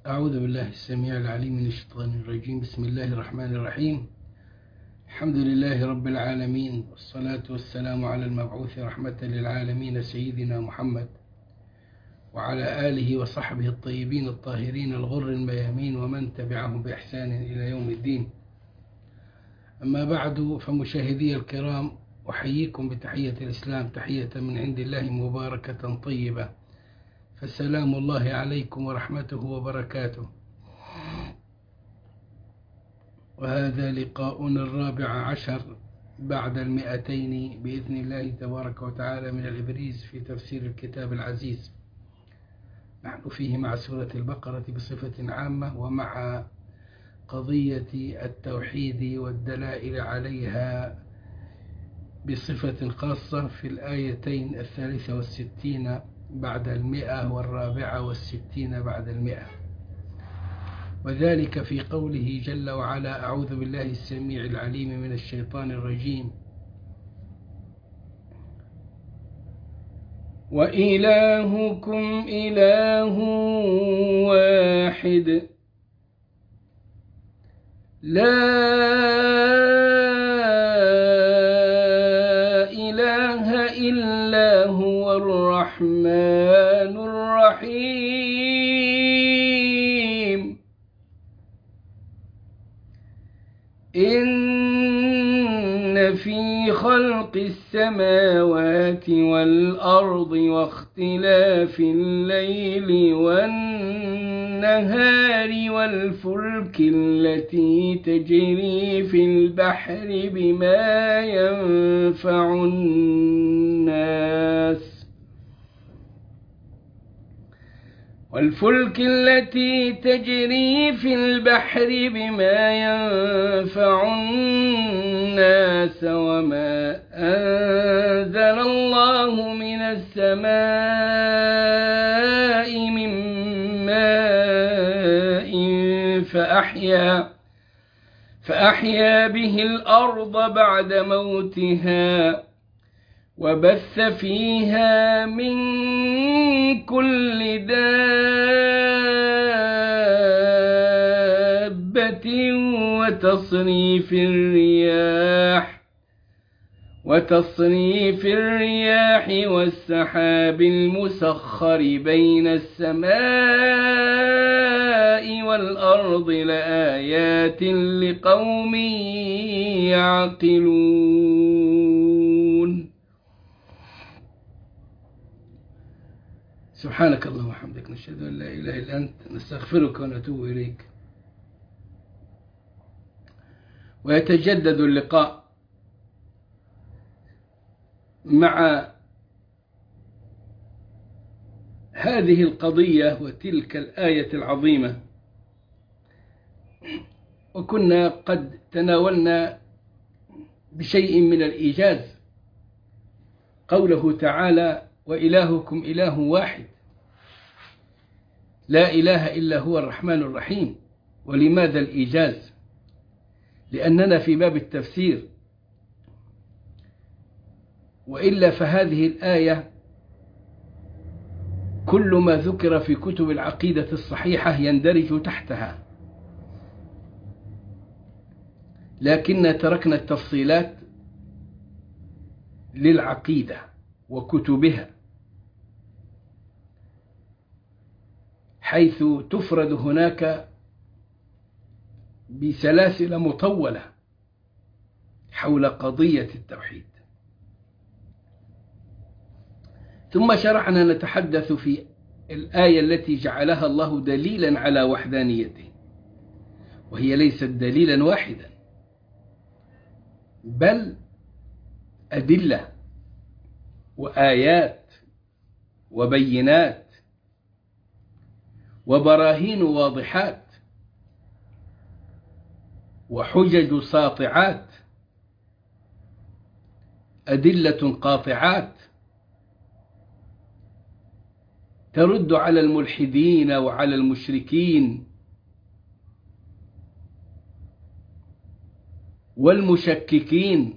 أعوذ بالله السميع العليم من الشيطان الرجيم بسم الله الرحمن الرحيم الحمد لله رب العالمين والصلاة والسلام على المبعوث رحمة للعالمين سيدنا محمد وعلى آله وصحبه الطيبين الطاهرين الغر الميامين ومن تبعهم بإحسان إلى يوم الدين أما بعد فمشاهدي الكرام أحييكم بتحية الإسلام تحية من عند الله مباركة طيبة فسلام الله عليكم ورحمته وبركاته وهذا لقاؤنا الرابع عشر بعد المئتين بإذن الله تبارك وتعالى من الإبريز في تفسير الكتاب العزيز نحن فيه مع سورة البقرة بصفة عامة ومع قضية التوحيد والدلائل عليها بصفة خاصة في الآيتين الثالثة والستين بعد المئة والرابعة والستين بعد المئة وذلك في قوله جل وعلا أعوذ بالله السميع العليم من الشيطان الرجيم وإلهكم إله واحد لا إله إلا هو الرحمن الرحيم إن في خلق السماوات والأرض واختلاف الليل والنهار والفلك التي تجري في البحر بما ينفع الناس والفلك التي تجري في البحر بما ينفع الناس وما أنزل الله من السماء من ماء فأحيا فأحيا به الأرض بعد موتها وبث فيها من كل دابة وتصريف الرياح وتصريف الرياح والسحاب المسخر بين السماء والأرض لآيات لقوم يعقلون سبحانك اللهم وبحمدك نشهد أن لا إله إلا أنت نستغفرك ونتوب إليك ويتجدد اللقاء مع هذه القضية وتلك الآية العظيمة وكنا قد تناولنا بشيء من الإيجاز قوله تعالى وإلهكم إله واحد لا إله إلا هو الرحمن الرحيم ولماذا الإيجاز لأننا في باب التفسير وإلا فهذه الآية كل ما ذكر في كتب العقيدة الصحيحة يندرج تحتها لكن تركنا التفصيلات للعقيدة وكتبها حيث تفرد هناك بسلاسل مطولة حول قضية التوحيد ثم شرعنا نتحدث في الآية التي جعلها الله دليلا على وحدانيته وهي ليست دليلا واحدا بل أدلة وآيات وبينات وبراهين واضحات وحجج ساطعات أدلة قاطعات ترد على الملحدين وعلى المشركين والمشككين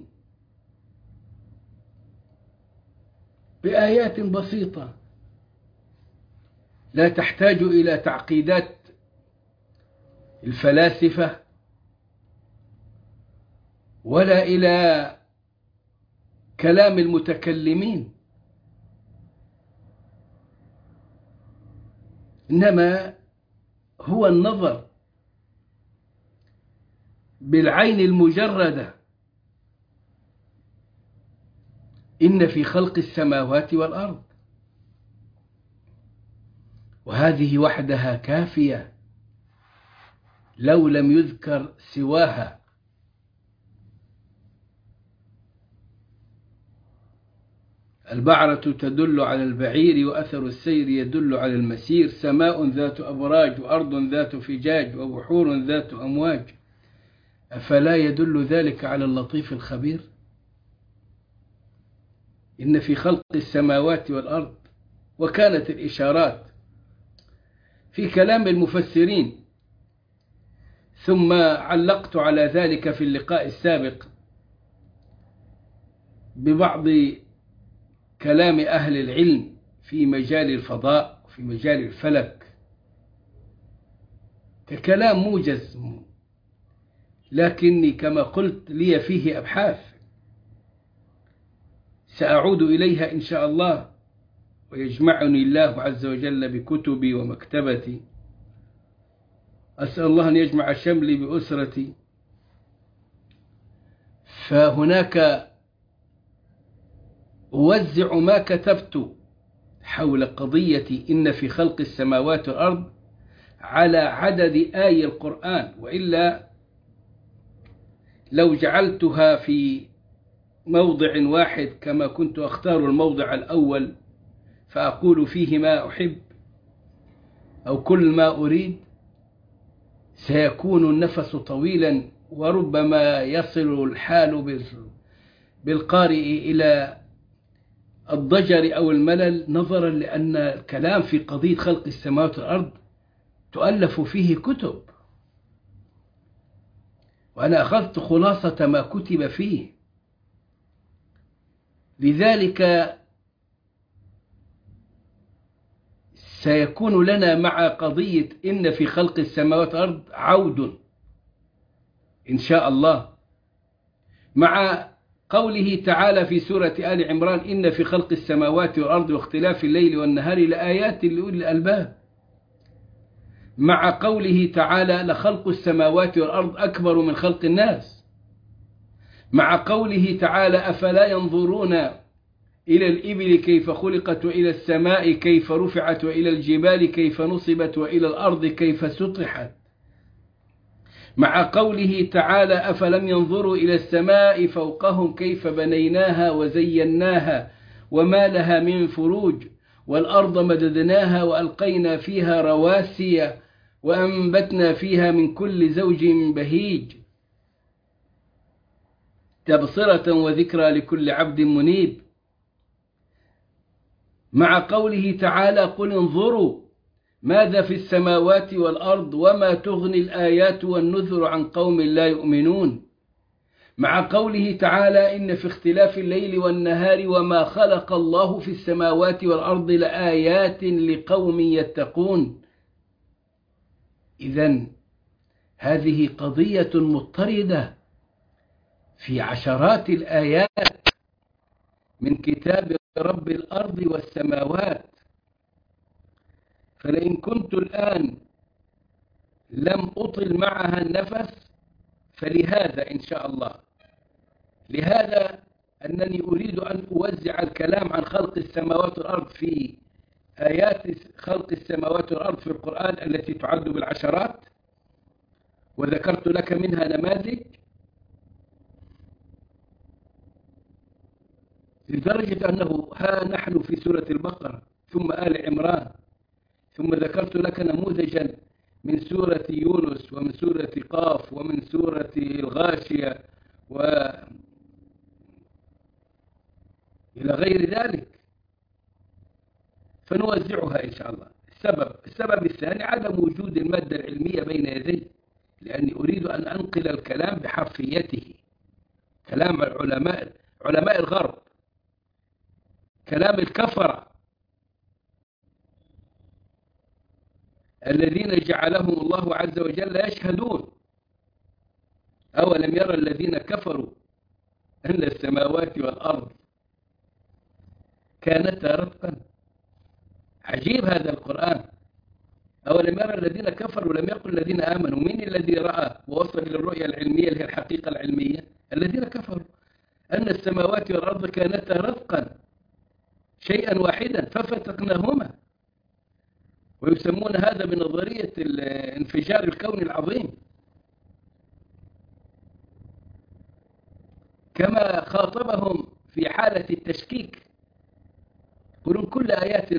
بآيات بسيطة لا تحتاج إلى تعقيدات الفلاسفة ولا إلى كلام المتكلمين إنما هو النظر بالعين المجردة إن في خلق السماوات والأرض وهذه وحدها كافية لو لم يذكر سواها البعرة تدل على البعير وأثر السير يدل على المسير سماء ذات أبراج وأرض ذات فجاج وبحور ذات أمواج أفلا يدل ذلك على اللطيف الخبير إن في خلق السماوات والأرض وكانت الإشارات في كلام المفسرين ثم علقت على ذلك في اللقاء السابق ببعض كلام أهل العلم في مجال الفضاء وفي مجال الفلك ككلام موجز لكني كما قلت لي فيه أبحاث سأعود إليها إن شاء الله ويجمعني الله عز وجل بكتبي ومكتبتي أسأل الله أن يجمع شملي بأسرتي فهناك أوزع ما كتبت حول قضية إن في خلق السماوات والأرض على عدد آي القرآن وإلا لو جعلتها في موضع واحد كما كنت أختار الموضع الأول فأقول فيه ما أحب أو كل ما أريد سيكون النفس طويلا وربما يصل الحال بالقارئ إلى الضجر أو الملل نظرا لأن الكلام في قضية خلق السماوات والأرض تؤلف فيه كتب وأنا أخذت خلاصة ما كتب فيه لذلك سيكون لنا مع قضية إن في خلق السماوات والأرض عود إن شاء الله مع قوله تعالى في سورة آل عمران إن في خلق السماوات والأرض واختلاف الليل والنهار لآيات لأولي الألباب مع قوله تعالى لخلق السماوات والأرض أكبر من خلق الناس مع قوله تعالى أفلا ينظرون إلى الإبل كيف خلقت وإلى السماء كيف رفعت وإلى الجبال كيف نصبت وإلى الأرض كيف سطحت مع قوله تعالى أفلم ينظروا إلى السماء فوقهم كيف بنيناها وزيناها وما لها من فروج والأرض مددناها وألقينا فيها رواسي وأنبتنا فيها من كل زوج بهيج تبصرة وذكرى لكل عبد منيب مع قوله تعالى قل انظروا ماذا في السماوات والأرض وما تغني الآيات والنذر عن قوم لا يؤمنون مع قوله تعالى إن في اختلاف الليل والنهار وما خلق الله في السماوات والأرض لآيات لقوم يتقون إذا هذه قضية مضطردة في عشرات الآيات من كتاب رب الأرض والسماوات فلئن كنت الآن لم أطل معها النفس فلهذا إن شاء الله لهذا أنني أريد أن أوزع الكلام عن خلق السماوات والأرض في آيات خلق السماوات والأرض في القرآن التي تعد بالعشرات وذكرت لك منها نماذج لدرجة أنه ها نحن في سورة البقرة ثم آل عمران ثم ذكرت لك نموذجا من سورة يونس ومن سورة قاف ومن سورة الغاشية و إلى غير ذلك فنوزعها إن شاء الله السبب السبب الثاني عدم وجود المادة العلمية بين يدي لأني أريد أن أنقل الكلام بحرفيته كلام العلماء علماء الغرب كلام الكفرة الذين جعلهم الله عز وجل يشهدون أولم يرى الذين كفروا أن السماوات والأرض كانتا رتقا عجيب هذا القرآن أولم يرى الذين كفروا لم يقل الذين آمنوا من الذي رأى ووصل للرؤية العلمية اللي هي الحقيقة العلمية الذين كفروا أن السماوات والأرض كانتا رتقا شيئا واحدا ففتقناهما ويسمون هذا بنظرية انفجار الكون العظيم كما خاطبهم في حالة التشكيك يقولون كل آيات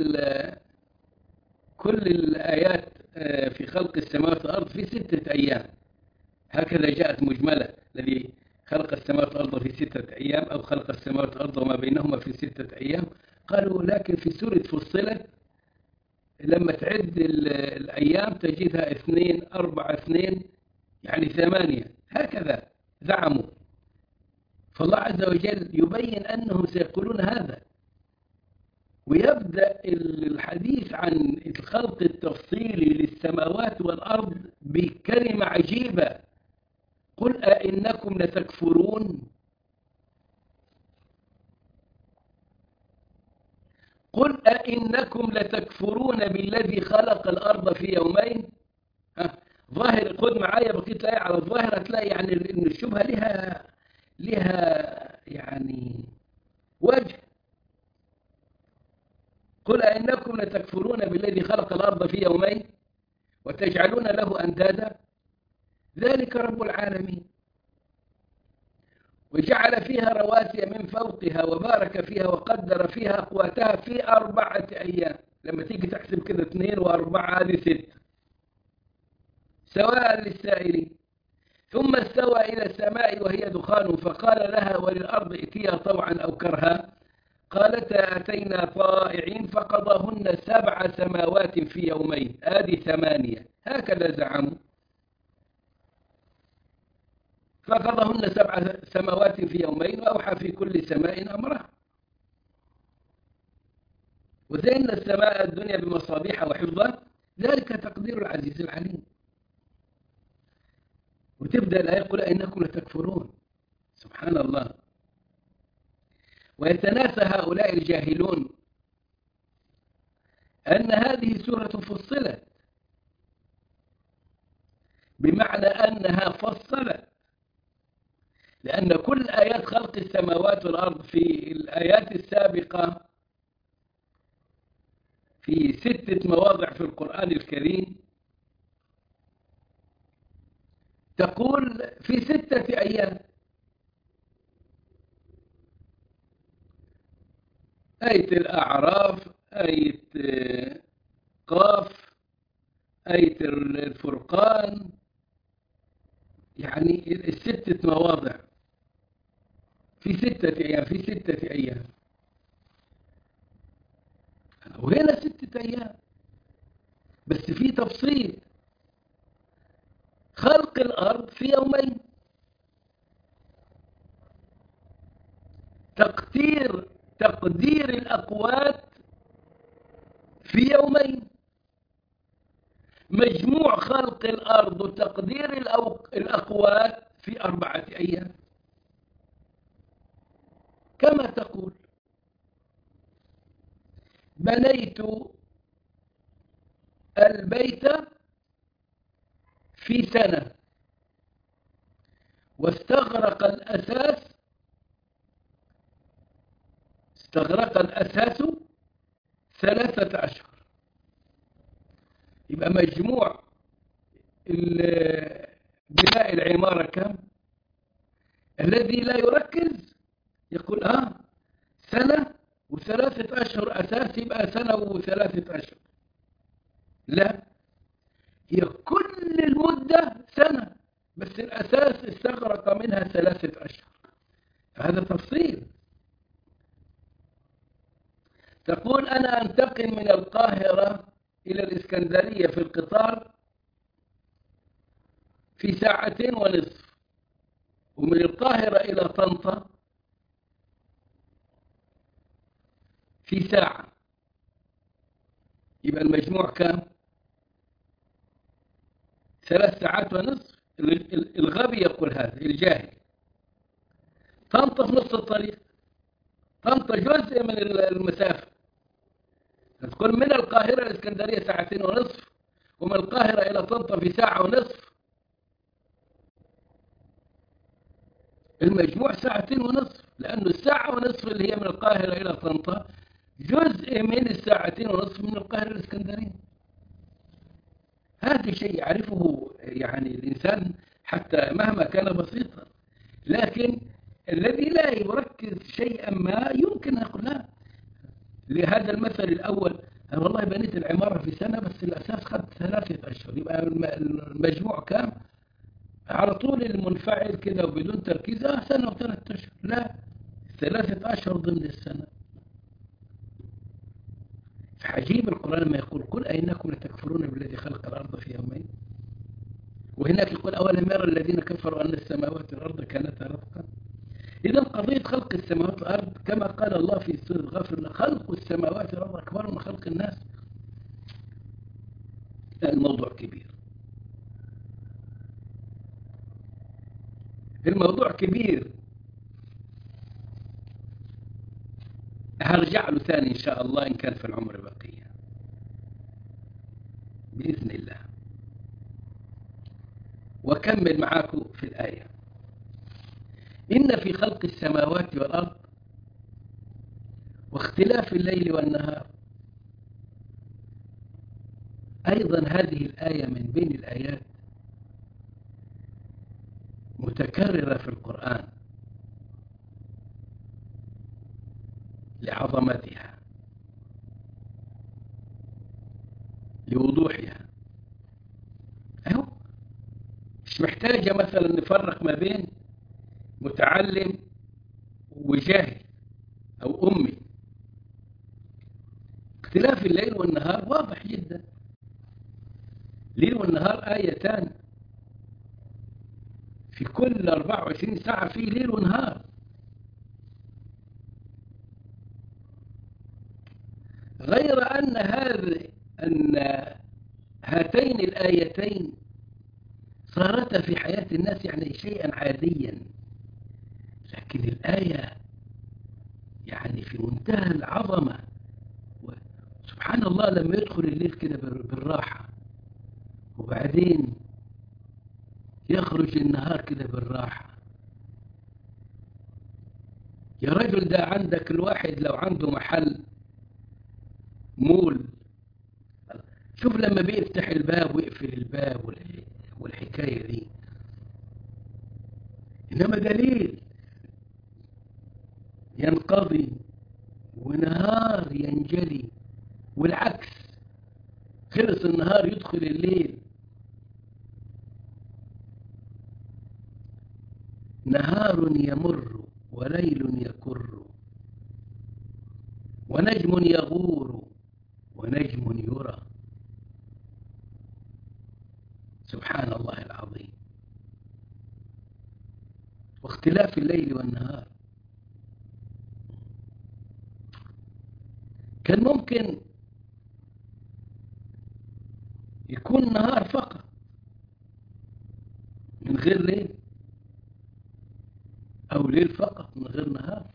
كل الآيات في خلق السماوات والأرض في ستة أيام هكذا جاءت مجملة الذي خلق السماوات والأرض في ستة أيام أو خلق السماوات والأرض وما بينهما في ستة أيام قالوا لكن في سورة فصلت لما تعد الأيام تجدها اثنين أربعة اثنين يعني ثمانية هكذا زعموا فالله عز وجل يبين أنهم سيقولون هذا ويبدأ الحديث عن الخلق التفصيلي للسماوات والأرض بكلمة عجيبة قل أئنكم لتكفرون قل أئنكم لتكفرون بالذي خلق الأرض في يومين ها ظاهر خذ معايا بقية الآية على الظاهر هتلاقي يعني إن الشبهة لها لها يعني وجه قل أئنكم لتكفرون بالذي خلق الأرض في يومين وتجعلون له أندادا ذلك رب العالمين وجعل فيها رواسي من فوقها وبارك فيها وقدر فيها أقواتها في أربعة أيام لما تيجي تحسب كده اثنين وأربعة هذه ست سواء للسائلين ثم استوى إلى السماء وهي دخان فقال لها وللأرض ائتيا طوعا أو كرها قالتا أتينا طائعين فقضاهن سبع سماوات في يومين آدي ثمانية هكذا زعموا فقضاهن سبع سماوات في يومين وأوحى في كل سماء أمرها وزين السماء الدنيا بمصابيح وحفظا ذلك تقدير العزيز العليم وتبدأ الآية يقول إنكم لتكفرون سبحان الله ويتناسى هؤلاء الجاهلون أن هذه سورة فصلت بمعنى أنها فصلت لأن كل آيات خلق السماوات والأرض في الآيات السابقة في ستة مواضع في القرآن الكريم تقول في ستة أيام آية الأعراف آية قاف آية الفرقان يعني الستة مواضع في ستة أيام في ستة أيام وهنا ستة أيام بس في تفصيل خلق الأرض في يومين تقدير تقدير الأقوات في يومين مجموع خلق الأرض وتقدير الأقوات في أربعة أيام كما تقول بنيت البيت في سنة واستغرق الأساس استغرق الأساس ثلاثة أشهر يبقى مجموع بناء العمارة كم الذي لا يركز يقول آه سنة وثلاثة أشهر أساس يبقى سنة وثلاثة أشهر لا هي كل المدة سنة بس الأساس استغرق منها ثلاثة أشهر هذا تفصيل تقول أنا أنتقل من القاهرة إلى الإسكندرية في القطار في ساعتين ونصف ومن القاهرة إلى طنطا في ساعة يبقى المجموع كام ثلاث ساعات ونصف الغبي يقول هذا الجاهل طنطا في نص الطريق طنطا جزء من المسافة تقول من القاهرة الإسكندرية ساعتين ونصف ومن القاهرة إلى طنطا في ساعة ونصف المجموع ساعتين ونصف لأنه الساعة ونصف اللي هي من القاهرة إلى طنطا جزء من الساعتين ونصف من القاهرة الإسكندرية هذا شيء يعرفه يعني الإنسان حتى مهما كان بسيطا لكن الذي لا يركز شيئا ما يمكن أن يقول لا لهذا المثل الأول أنا والله بنيت العمارة في سنة بس الأساس خد ثلاثة أشهر يبقى المجموع كام على طول المنفعل كده وبدون تركيز آه سنة وثلاثة أشهر لا ثلاثة أشهر ضمن السنة عجيب القرآن لما يقول قل أئنكم لتكفرون بالذي خلق الأرض في يومين وهناك يقول أولم يرى الذين كفروا أن السماوات والأرض كانتا رتقا إذا قضية خلق السماوات والأرض كما قال الله في سورة غافر خلق السماوات والأرض أكبر من خلق الناس الموضوع كبير الموضوع كبير هرجع له ثاني إن شاء الله إن كان في العمر بقية بإذن الله وكمل معاكم في الآية إن في خلق السماوات والأرض واختلاف الليل والنهار أيضا هذه الآية من بين الآيات متكررة في القرآن لعظمتها لوضوحها أهو مش محتاجة مثلا نفرق ما بين متعلم وجاهل أو أمي اختلاف الليل والنهار واضح جدا الليل والنهار آيتان في كل 24 ساعة في ليل ونهار غير أن هذا أن هاتين الآيتين صارتا في حياة الناس يعني شيئا عاديا لكن الآية يعني في منتهى العظمة سبحان الله لما يدخل الليل كده بالراحة وبعدين يخرج النهار كده بالراحة يا رجل ده عندك الواحد لو عنده محل مول شوف لما بيفتح الباب ويقفل الباب والحكاية دي إنما دليل ينقضي ونهار ينجلي والعكس خلص النهار يدخل الليل نهار يمر وليل يكر ونجم يغور ونجم يرى سبحان الله العظيم واختلاف الليل والنهار كان ممكن يكون نهار فقط من غير ليل أو ليل فقط من غير نهار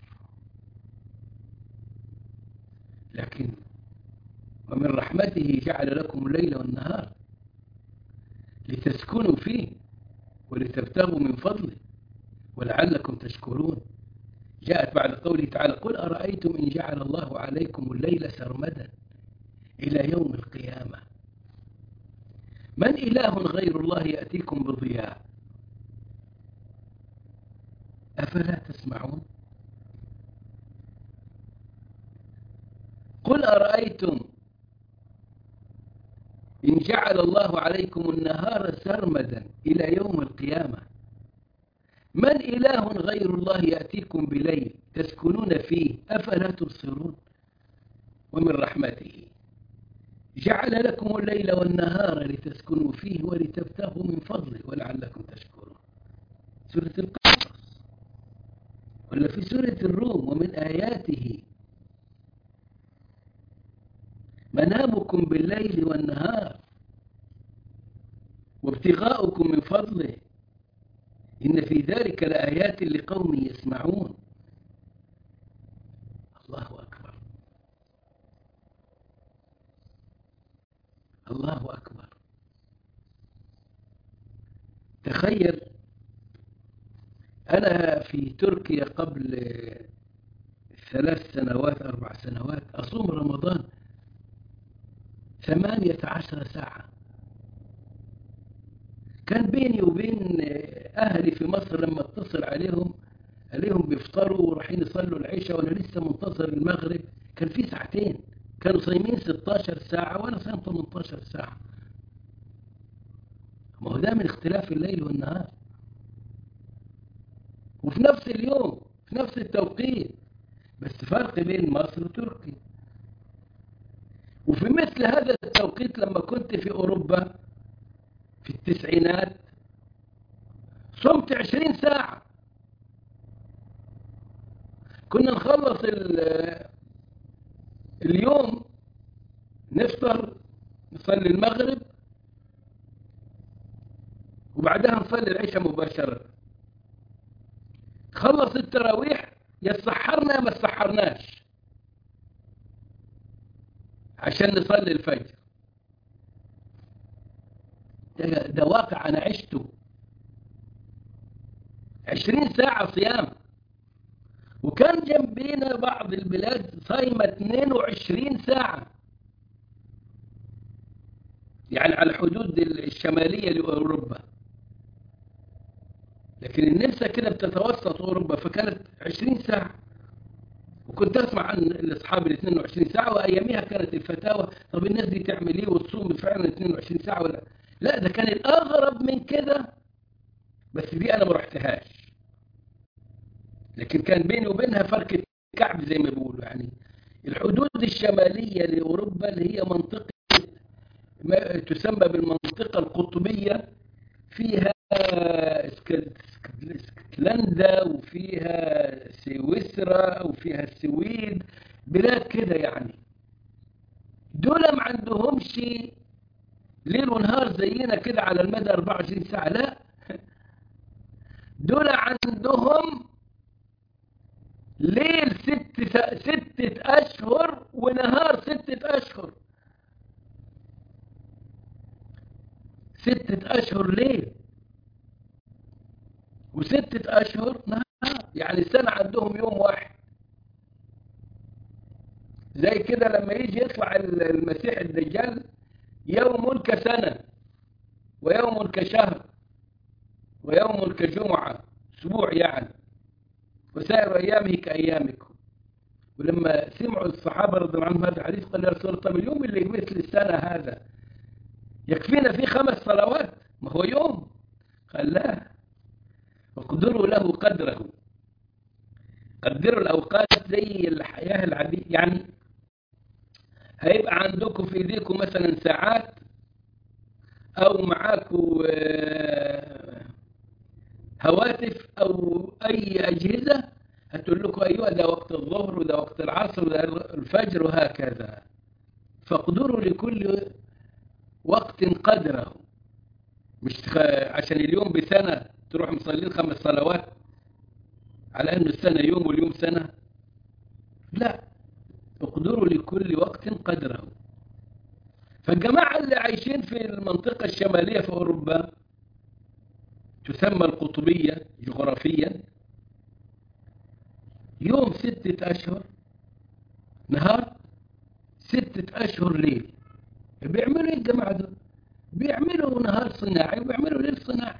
لكن ومن رحمته جعل لكم الليل والنهار لتسكنوا فيه ولتبتغوا من فضله ولعلكم تشكرون جاءت بعد قوله تعالى قل أرأيتم إن جعل الله عليكم الليل سرمدا إلى يوم القيامة من إله غير الله يأتيكم بضياء أفلا تسمعون قل أرأيتم إن جعل الله عليكم النهار سرمدا إلى يوم القيامة من إله غير الله يأتيكم بليل تسكنون فيه أفلا تبصرون ومن رحمته جعل لكم الليل والنهار لتسكنوا فيه ولتبتغوا من فضله ولعلكم تشكرون سورة القصص ولا في سورة الروم ومن آياته منامكم بالليل والنهار وابتغاؤكم من فضله إن في ذلك لآيات لقوم يسمعون الله أكبر الله أكبر تخيل أنا في تركيا قبل ثلاث سنوات أربع سنوات أصوم رمضان ثمانية عشر ساعة كان بيني وبين أهلي في مصر لما اتصل عليهم عليهم بيفطروا ورايحين يصلوا العشاء وأنا لسه منتظر المغرب كان في ساعتين كانوا صايمين 16 ساعة وأنا صايم 18 ساعة ما هو ده من اختلاف الليل والنهار وفي نفس اليوم في نفس التوقيت بس فرق بين مصر وتركيا وفي مثل هذا التوقيت لما كنت في أوروبا في التسعينات صمت عشرين ساعة كنا نخلص اليوم نفطر نصلي المغرب وبعدها نصلي العشاء مباشرة خلص التراويح يتسحرنا ما تسحرناش عشان نصلي الفجر ده, ده واقع أنا عشته عشرين ساعة صيام وكان جنبينا بعض البلاد صايمة 22 ساعة يعني على الحدود الشمالية لأوروبا لكن النمسا كده بتتوسط أوروبا فكانت 20 ساعة وكنت أسمع عن الأصحاب ال 22 ساعة وأياميها كانت الفتاوى طب الناس دي تعمل إيه وتصوم فعلا 22 ساعة ولا لا ده كان الأغرب من كده بس دي أنا ما رحتهاش لكن كان بيني وبينها فرق كعب زي ما بيقولوا يعني الحدود الشمالية لأوروبا اللي هي منطقة ما تسمى بالمنطقة القطبية فيها اسكتلندا وفيها سويسرا وفيها السويد بلاد كده يعني دول ما عندهمش ليل ونهار زينا كده على المدى 24 ساعة لا دول عندهم ليل ست ستة أشهر ونهار ستة أشهر ستة أشهر ليل وستة أشهر نهار يعني السنة عندهم يوم واحد زي كده لما يجي يطلع المسيح الدجال يوم كسنة ويوم كشهر ويوم كجمعة أسبوع يعني وسائر أيامه كأيامكم ولما سمعوا الصحابة رضي الله عنهم هذا الحديث قال يا رسول الله طب اليوم اللي مثل السنة هذا يكفينا فيه خمس صلوات ما هو يوم قال لا اقدروا له قدره قدروا الأوقات زي الحياة العادية يعني هيبقى عندكم في ايديكم مثلا ساعات أو معاكم هواتف أو أي أجهزة هتقول لكم أيوة ده وقت الظهر وده وقت العصر وده الفجر وهكذا فاقدروا لكل وقت قدره مش عشان اليوم بسنة تروح مصلين خمس صلوات على أن السنة يوم واليوم سنة لا اقدروا لكل وقت قدره فالجماعة اللي عايشين في المنطقة الشمالية في أوروبا تسمى القطبية جغرافيا يوم ستة أشهر نهار ستة أشهر ليل بيعملوا ايه الجماعة دول بيعملوا نهار صناعي وبيعملوا ليل صناعي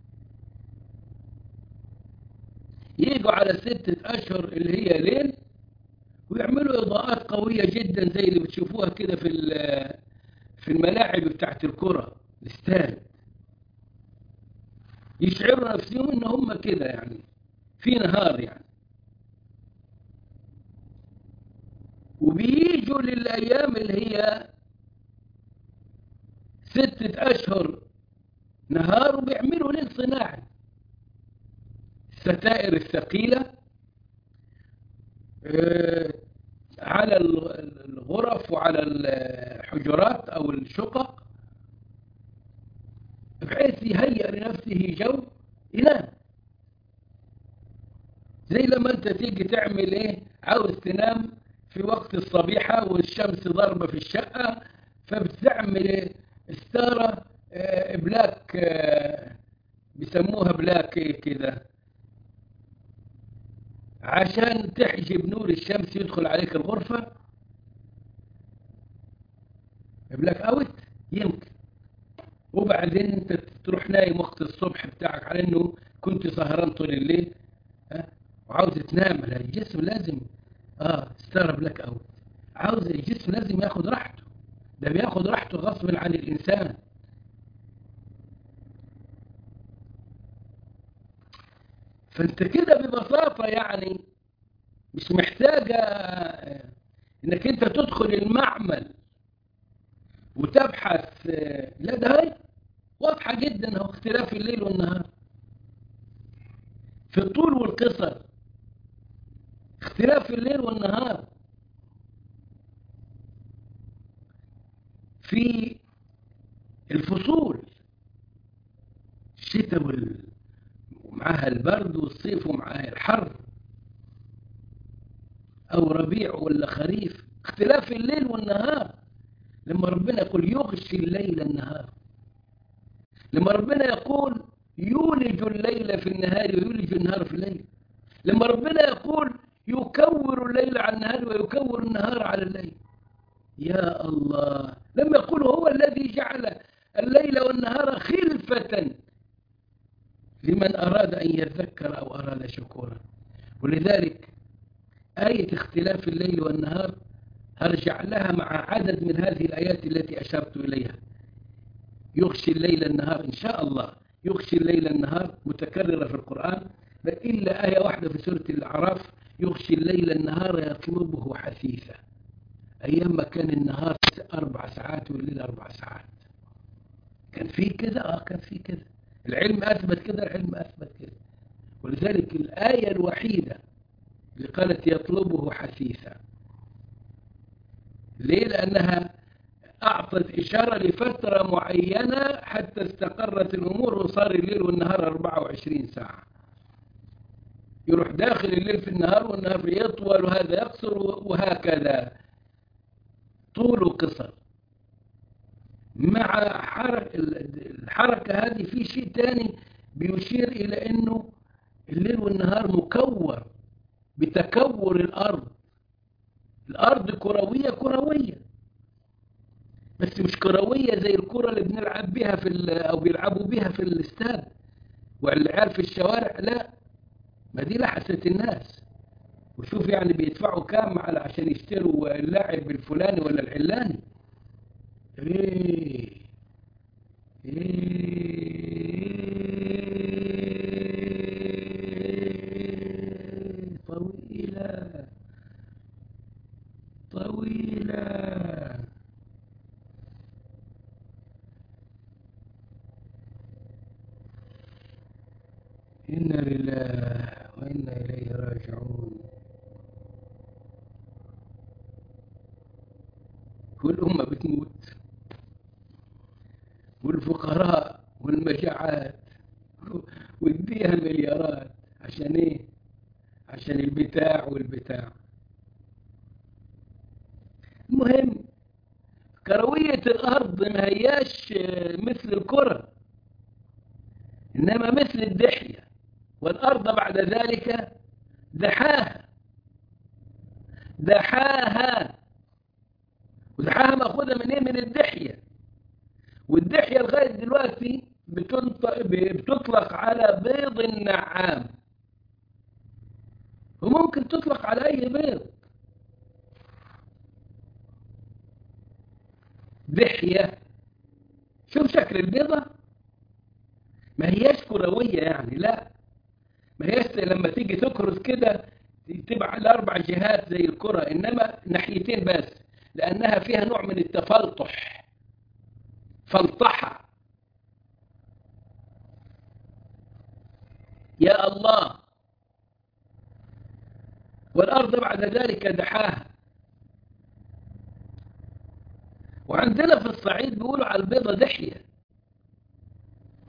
يجوا على ستة أشهر اللي هي ليل ويعملوا إضاءات قوية جدا زي اللي بتشوفوها كده في في الملاعب بتاعت الكرة الاستاد يشعروا نفسهم ان هم كده يعني في نهار يعني وبيجوا للأيام اللي هي ستة أشهر نهار وبيعملوا ليل صناعي الستائر الثقيلة على الغرف وعلى الحجرات أو الشقق بحيث يهيئ لنفسه جو ينام زي لما انت تيجي تعمل ايه عاوز تنام في وقت الصبيحة والشمس ضاربة في الشقة فبتعمل ايه ستارة آه، بلاك آه، بيسموها بلاك ايه كده عشان تحجب نور الشمس يدخل عليك الغرفة بلاك اوت يمكن وبعدين انت تروح نايم وقت الصبح بتاعك على انه كنت سهران طول الليل ها وعاوز تنام لا الجسم لازم اه ستار بلاك اوت عاوز الجسم لازم ياخد راحته ده بياخد راحته غصب عن الانسان فانت كده ببساطة يعني مش محتاجة انك انت تدخل المعمل وتبحث لا ده هي واضحة جدا هو اختلاف الليل والنهار في الطول والقصر اختلاف الليل والنهار في الفصول الشتاء وال... ومعها البرد والصيف ومعها الحر أو ربيع ولا خريف اختلاف الليل والنهار لما ربنا يقول يغشي الليل النهار لما ربنا يقول يولج الليل في النهار ويولج النهار في الليل لما ربنا يقول يكور الليل على النهار ويكور النهار على الليل يا الله لما يقول هو الذي جعل الليل والنهار خلفة لمن أراد أن يذكر أو أراد شكورا ولذلك آية اختلاف الليل والنهار أرجع لها مع عدد من هذه الآيات التي أشرت إليها يغشي الليل النهار إن شاء الله يغشي الليل النهار متكررة في القرآن بل إلا آية واحدة في سورة الأعراف يغشي الليل النهار يطلبه حثيثا أيام ما كان النهار أربع ساعات والليل أربع ساعات كان في كذا آه كان في كذا العلم أثبت كذا العلم أثبت كذا ولذلك الآية الوحيدة اللي قالت يطلبه حثيثا ليه لأنها أعطت إشارة لفترة معينة حتى استقرت الأمور وصار الليل والنهار 24 ساعة يروح داخل الليل في النهار والنهار يطول وهذا يقصر وهكذا طول وقصر مع الحركة هذه في شيء تاني بيشير إلى أنه الليل والنهار مكور بتكور الأرض الأرض كروية كروية بس مش كروية زي الكرة اللي بنلعب بها في أو بيلعبوا بها في الاستاد والعيال في الشوارع لا ما دي لحسة الناس وشوف يعني بيدفعوا كام على عشان يشتروا اللاعب الفلاني ولا العلاني ايه ايه طويلة طويلة إنا لله وإنا إليه راجعون والأمة بتموت والفقراء والمجاعات ويديها المليارات عشان ايه عشان البتاع والبتاع المهم كروية الأرض ما هياش مثل الكرة إنما مثل الدحية والأرض بعد ذلك دحاها دحاها ودحاها مأخوذة من إيه؟ من الدحية والدحية لغاية دلوقتي بتطلق على بيض النعام وممكن تطلق على أي بيض دحية شوف شكل البيضة ما هياش كروية يعني لا ما هياش لما تيجي تكرز كده تبقى على أربع جهات زي الكرة إنما ناحيتين بس لأنها فيها نوع من التفلطح فلطحة يا الله والأرض بعد ذلك دحاها وعندنا في الصعيد بيقولوا على البيضة دحية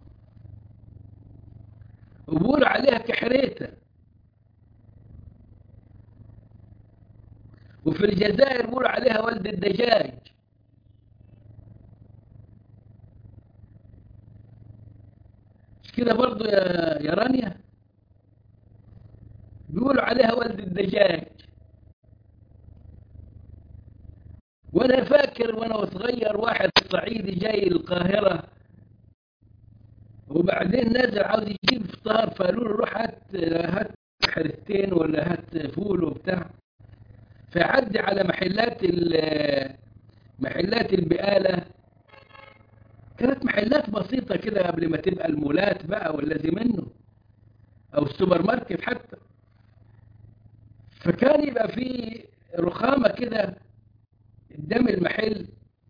عليها كحريتة وفي الجزائر بيقولوا عليها ولد الدجاج مش كده برضو يا يا رانيا بيقولوا عليها ولد الدجاج وانا فاكر وانا صغير واحد صعيدي جاي القاهرة وبعدين نازل عاوز يجيب فطار فقالوا له روح هات هات حرتين ولا هات فول وبتاع فعدي على محلات محلات البقالة كانت محلات بسيطة كده قبل ما تبقى المولات بقى والذي منه أو السوبر ماركت حتى فكان يبقى في رخامة كده قدام المحل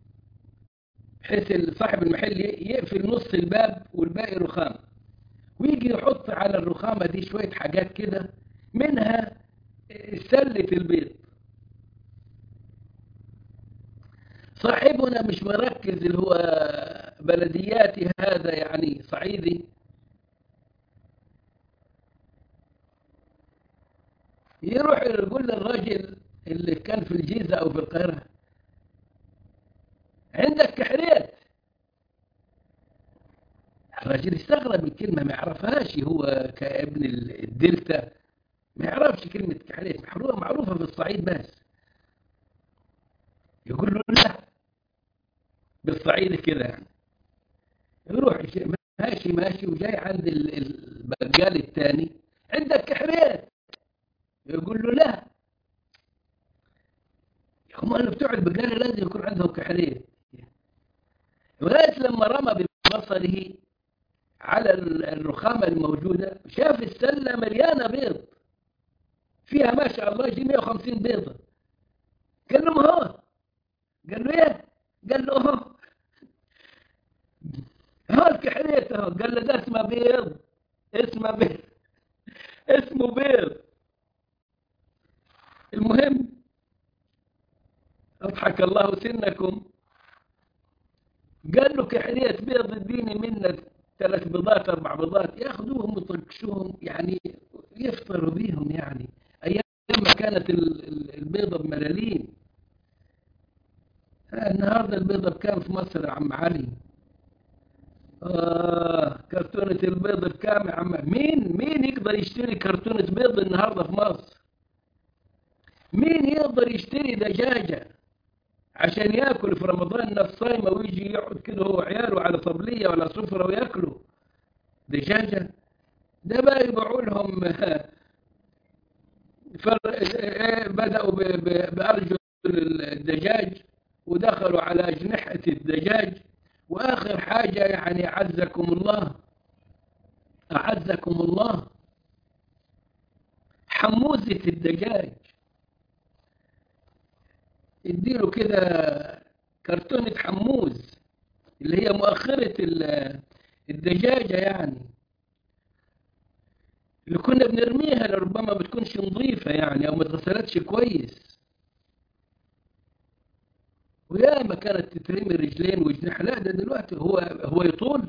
بحيث صاحب المحل يقفل نص الباب والباقي رخام ويجي يحط على الرخامة دي شوية حاجات كده منها سلة البيض صاحبنا مش مركز اللي هو بلدياتي هذا يعني صعيدي يروح يقول للراجل اللي كان في الجيزة أو في القاهرة عندك كحريت الراجل استغرب الكلمة ما يعرفهاش هو كابن الدلتا ما يعرفش كلمة كحريت معروفة معروفة في الصعيد بس يقول له لا بالصعيد كده يعني يروح ماشي ماشي وجاي عند البقال الثاني عندك كحريت يقول له لا هم اللي بتوع البقالة لازم يكون عندهم كحريت لغاية لما رمى ببصره على الرخامة الموجودة شاف السلة مليانة بيض فيها ما شاء الله يجي 150 بيضة قال له ما هو قال له ايه قال له اهو ها الكحريت اهو قال له ده اسمه بيض اسمه بيض اسمه بيض المهم اضحك الله سنكم قال له كحريت بيض اديني منك ثلاث بيضات اربع بيضات ياخذوهم ويطرقشوهم يعني يفطروا بيهم يعني ايام ما كانت البيضه بملاليم النهارده البيضه بكام في مصر يا عم علي آه كرتونة البيض بكام يا عم مين مين يقدر يشتري كرتونة بيض النهارده في مصر مين يقدر يشتري دجاجة عشان ياكل في رمضان الناس صايمة ويجي يقعد كده هو وعياله على طبلية ولا سفرة وياكلوا دجاجة ده بقى يبيعوا لهم فر... بدأوا ب... ب... بأرجل الدجاج ودخلوا على أجنحة الدجاج وآخر حاجة يعني أعزكم الله أعزكم الله حموزة الدجاج اديله كده كرتونة حموز اللي هي مؤخرة الدجاجة يعني اللي كنا بنرميها لربما بتكونش نظيفة يعني أو ما اتغسلتش كويس ويا ما كانت تترمي رجلين وجناح لا ده دلوقتي هو هو يطول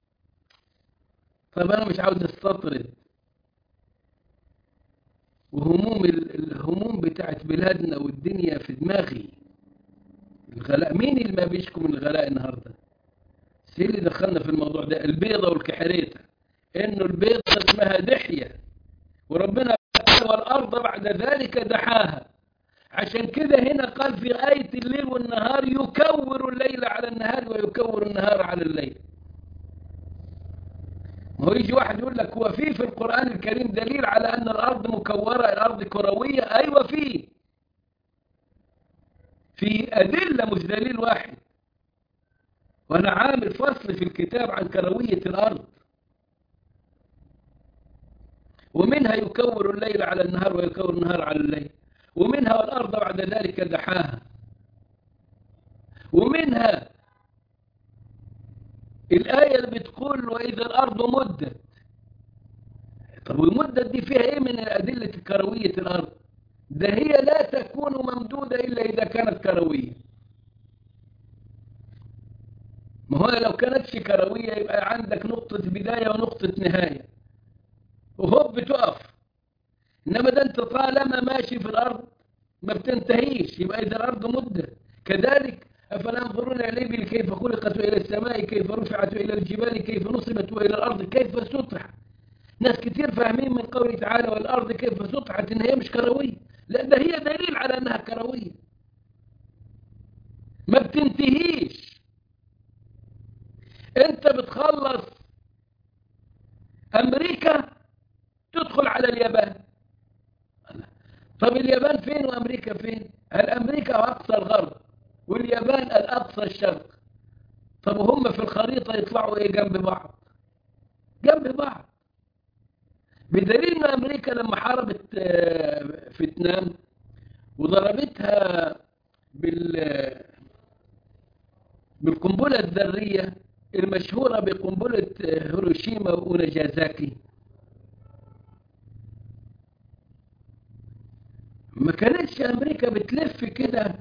طب أنا مش عاوز استطرد وهموم الهموم بتاعت بلادنا والدنيا في دماغي الغلاء مين اللي ما بيشكو من الغلاء النهارده سي اللي دخلنا في الموضوع ده البيضة والكحريتة انه البيضة اسمها دحية وربنا والارض بعد ذلك دحاها عشان كده هنا قال في آية الليل والنهار يكور الليل على النهار ويكور النهار على الليل ما هو يجي واحد يقول لك هو في في القرآن الكريم دليل على أن الأرض مكورة الأرض كروية أيوة في في أدلة مش دليل واحد وأنا عامل فصل في الكتاب عن كروية الأرض ومنها يكور الليل على النهار ويكور النهار على الليل ومنها والأرض بعد ذلك دحاها ومنها الآية اللي بتقول وإذا الأرض مدت طب والمدة دي فيها إيه من أدلة كروية الأرض ده هي لا تكون ممدودة إلا إذا كانت كروية ما هو لو كانتش كروية يبقى عندك نقطة بداية ونقطة نهاية وهوب بتقف إنما ده أنت طالما ماشي في الأرض ما بتنتهيش يبقى إذا الأرض مدة كذلك أفلا ينظرون إلى الإبل كيف خلقت وإلى السماء كيف رفعت وإلى الجبال كيف نصبت وإلى الأرض كيف سطحت ناس كتير فاهمين من قوله تعالى والأرض كيف سطحت إن هي مش كروية لا ده هي دليل على أنها كروية ما بتنتهيش أنت بتخلص أمريكا تدخل على اليابان طب اليابان فين وأمريكا فين هل أمريكا أقصى الغرب واليابان الأقصى الشرق طب هم في الخريطة يطلعوا إيه جنب بعض جنب بعض بدليل ان امريكا لما حاربت فيتنام وضربتها بال بالقنبله الذريه المشهوره بقنبله هيروشيما وناجازاكي ما كانتش امريكا بتلف كده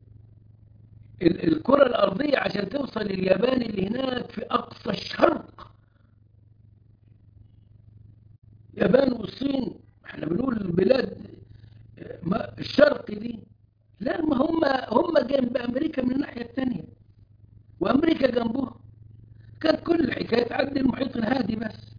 الكره الارضيه عشان توصل لليابان اللي هناك في اقصى الشرق اليابان والصين احنا بنقول البلاد الشرق دي لا ما هم هم جنب امريكا من الناحيه الثانيه وامريكا جنبهم كانت كل الحكايه تعدي المحيط الهادي بس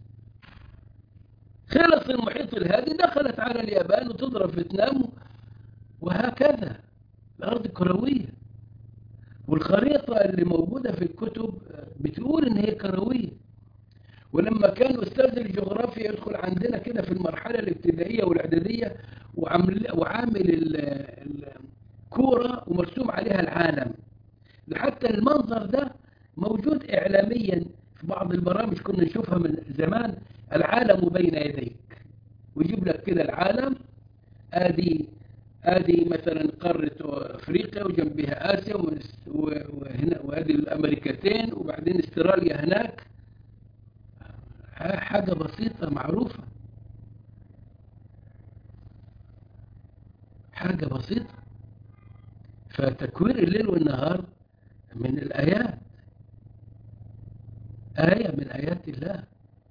خلص المحيط الهادي دخلت على اليابان وتضرب فيتنام وهكذا الارض كرويه والخريطه اللي موجوده في الكتب بتقول ان هي كرويه ولما كان أستاذ الجغرافيا يدخل عندنا كده في المرحلة الابتدائية والإعدادية وعامل, وعامل الكورة ومرسوم عليها العالم حتى المنظر ده موجود إعلاميا في بعض البرامج كنا نشوفها من زمان العالم بين يديك ويجيب لك كده العالم آدي آدي مثلا قارة أفريقيا وجنبها آسيا وهنا وهذه الأمريكتين وبعدين استراليا هناك حاجة بسيطة معروفة حاجة بسيطة فتكوير الليل والنهار من الآيات آية من آيات الله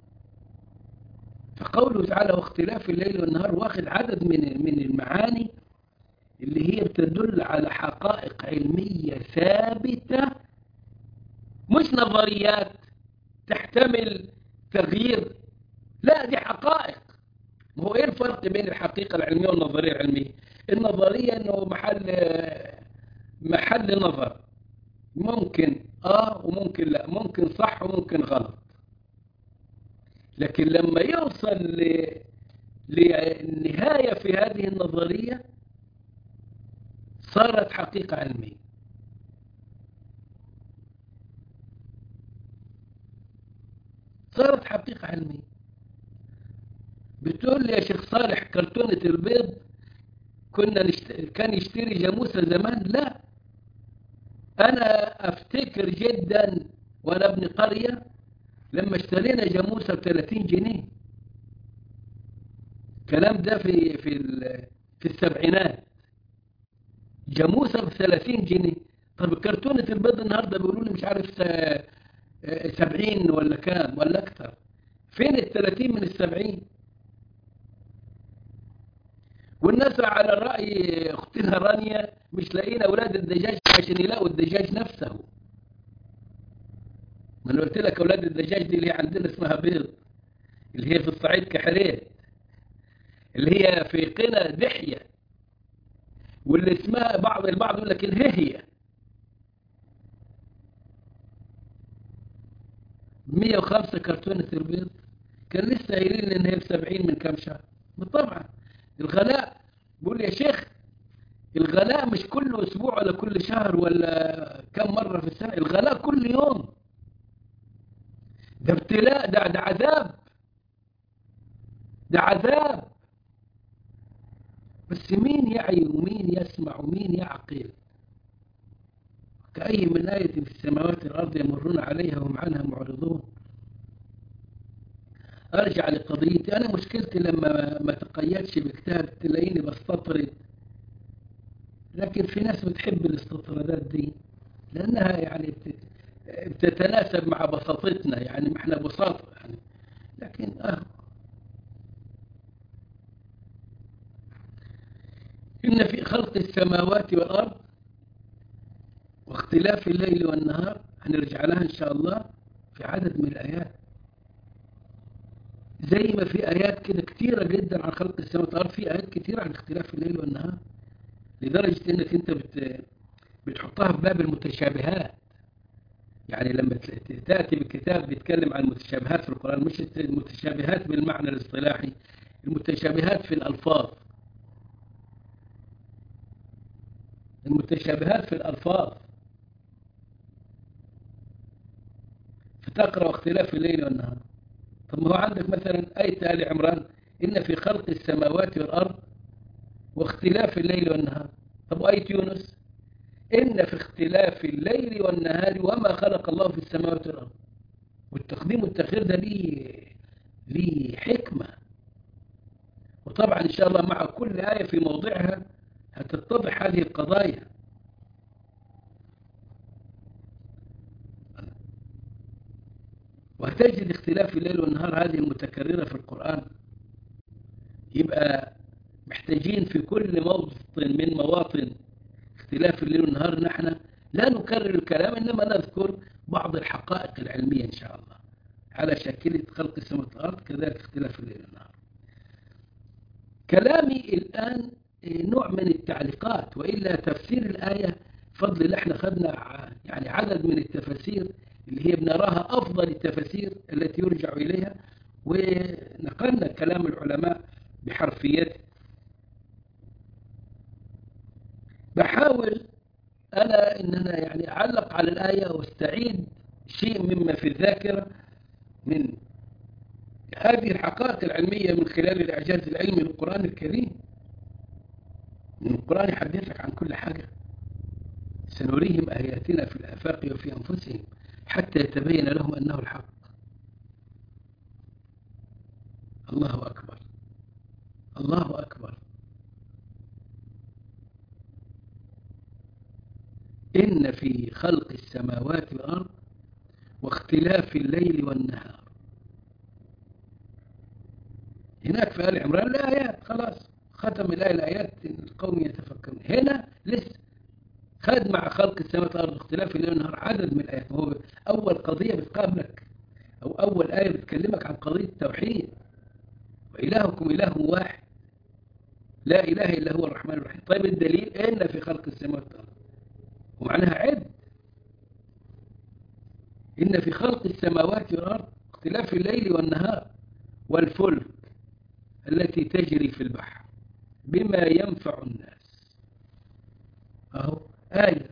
فقوله تعالى واختلاف الليل والنهار واخد عدد من من المعاني اللي هي بتدل على حقائق علمية ثابتة مش نظريات تحتمل تغيير لا دي حقائق ما هو ايه الفرق بين الحقيقة العلمية والنظرية العلمية النظرية انه محل محل نظر ممكن اه وممكن لا ممكن صح وممكن غلط لكن لما يوصل ل... للنهاية في هذه النظرية صارت حقيقة علمية صارت حقيقة علمية بتقول لي يا شيخ صالح كرتونة البيض كنا نشت... كان يشتري جاموسة زمان لا أنا أفتكر جدا وأنا ابن قرية لما اشترينا جاموسة ب 30 جنيه الكلام ده في في في السبعينات جاموسة ب 30 جنيه طب كرتونة البيض النهاردة بيقولوا لي مش عارف سبعين ولا كام ولا أكثر فين الثلاثين من السبعين والناس على رأي أختنا رانيا مش لاقيين أولاد الدجاج عشان يلاقوا الدجاج نفسه ما أنا قلت لك أولاد الدجاج دي اللي عندنا اسمها بيض اللي هي في الصعيد كحريت اللي هي في قنا دحية واللي اسمها بعض البعض يقول لك الههية 105 كرتونة البيض كان لسه قايلين ان هي ب 70 من كام شهر بالطبع الغلاء بيقول يا شيخ الغلاء مش كل اسبوع ولا كل شهر ولا كم مرة في السنة الغلاء كل يوم ده ابتلاء ده, ده عذاب ده عذاب بس مين يعي ومين يسمع ومين يعقل كأي من آية في السماوات والأرض يمرون عليها وهم عنها معرضون أرجع لقضيتي أنا مشكلتي لما ما تقيدش بكتاب تلاقيني بستطرد لكن في ناس بتحب الاستطرادات دي لأنها يعني بتتناسب مع بساطتنا يعني ما احنا بساطة يعني لكن أه إن في خلق السماوات والأرض واختلاف الليل والنهار هنرجع لها إن شاء الله في عدد من الآيات زي ما في آيات كده كتيرة جدا عن خلق السماوات والأرض في آيات كتيرة عن اختلاف الليل والنهار لدرجة إنك أنت بت... بتحطها في باب المتشابهات يعني لما تأتي بكتاب بيتكلم عن المتشابهات في القرآن مش المتشابهات بالمعنى الاصطلاحي المتشابهات في الألفاظ المتشابهات في الألفاظ فتقرأ اختلاف الليل والنهار طب ما هو عندك مثلا آية آل عمران إن في خلق السماوات والأرض واختلاف الليل والنهار طب وآية يونس إن في اختلاف الليل والنهار وما خلق الله في السماوات والأرض والتقديم والتأخير ده ليه ليه حكمة وطبعا إن شاء الله مع كل آية في موضعها هتتضح هذه القضايا وهتجد اختلاف الليل والنهار هذه المتكررة في القرآن يبقى محتاجين في كل موطن من مواطن اختلاف الليل والنهار نحن لا نكرر الكلام إنما نذكر بعض الحقائق العلمية إن شاء الله على شكل خلق السماوات والأرض كذلك اختلاف الليل والنهار كلامي الآن نوع من التعليقات وإلا تفسير الآية فضل اللي احنا خدنا يعني عدد من التفاسير اللي هي بنراها أفضل التفاسير التي يرجع إليها ونقلنا كلام العلماء بحرفيته بحاول أنا إن أنا يعني أعلق على الآية واستعيد شيء مما في الذاكرة من هذه الحقائق العلمية من خلال الإعجاز العلمي للقرآن الكريم من القرآن يحدثك عن كل حاجة سنريهم آياتنا في الآفاق وفي أنفسهم حتى يتبين لهم أنه الحق الله أكبر الله أكبر إن في خلق السماوات والأرض واختلاف الليل والنهار هناك في آل عمران الآيات خلاص ختم الآية الآيات القوم يتفكرون هنا لسه خد مع خلق السماوات والأرض واختلاف الليل والنهار عدد من الآيات هو أول قضية بتقابلك أو أول آية بتكلمك عن قضية التوحيد وإلهكم إله واحد لا إله إلا هو الرحمن الرحيم طيب الدليل إن في خلق السماوات والأرض ومعناها عد إن في خلق السماوات والأرض اختلاف الليل والنهار والفلك التي تجري في البحر بما ينفع الناس أهو آية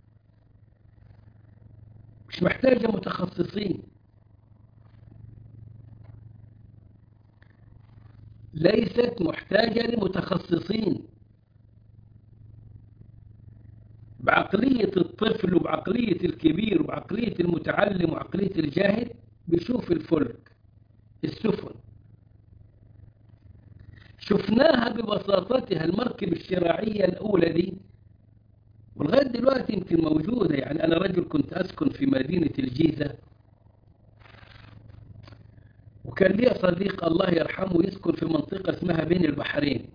مش محتاجة متخصصين ليست محتاجة لمتخصصين بعقلية الطفل وبعقلية الكبير وبعقلية المتعلم وعقلية الجاهل بيشوف الفلك السفن شفناها ببساطتها المركب الشراعية الأولى دي ولغاية دلوقتي يمكن موجودة يعني أنا رجل كنت أسكن في مدينة الجيزة وكان لي صديق الله يرحمه يسكن في منطقة اسمها بين البحرين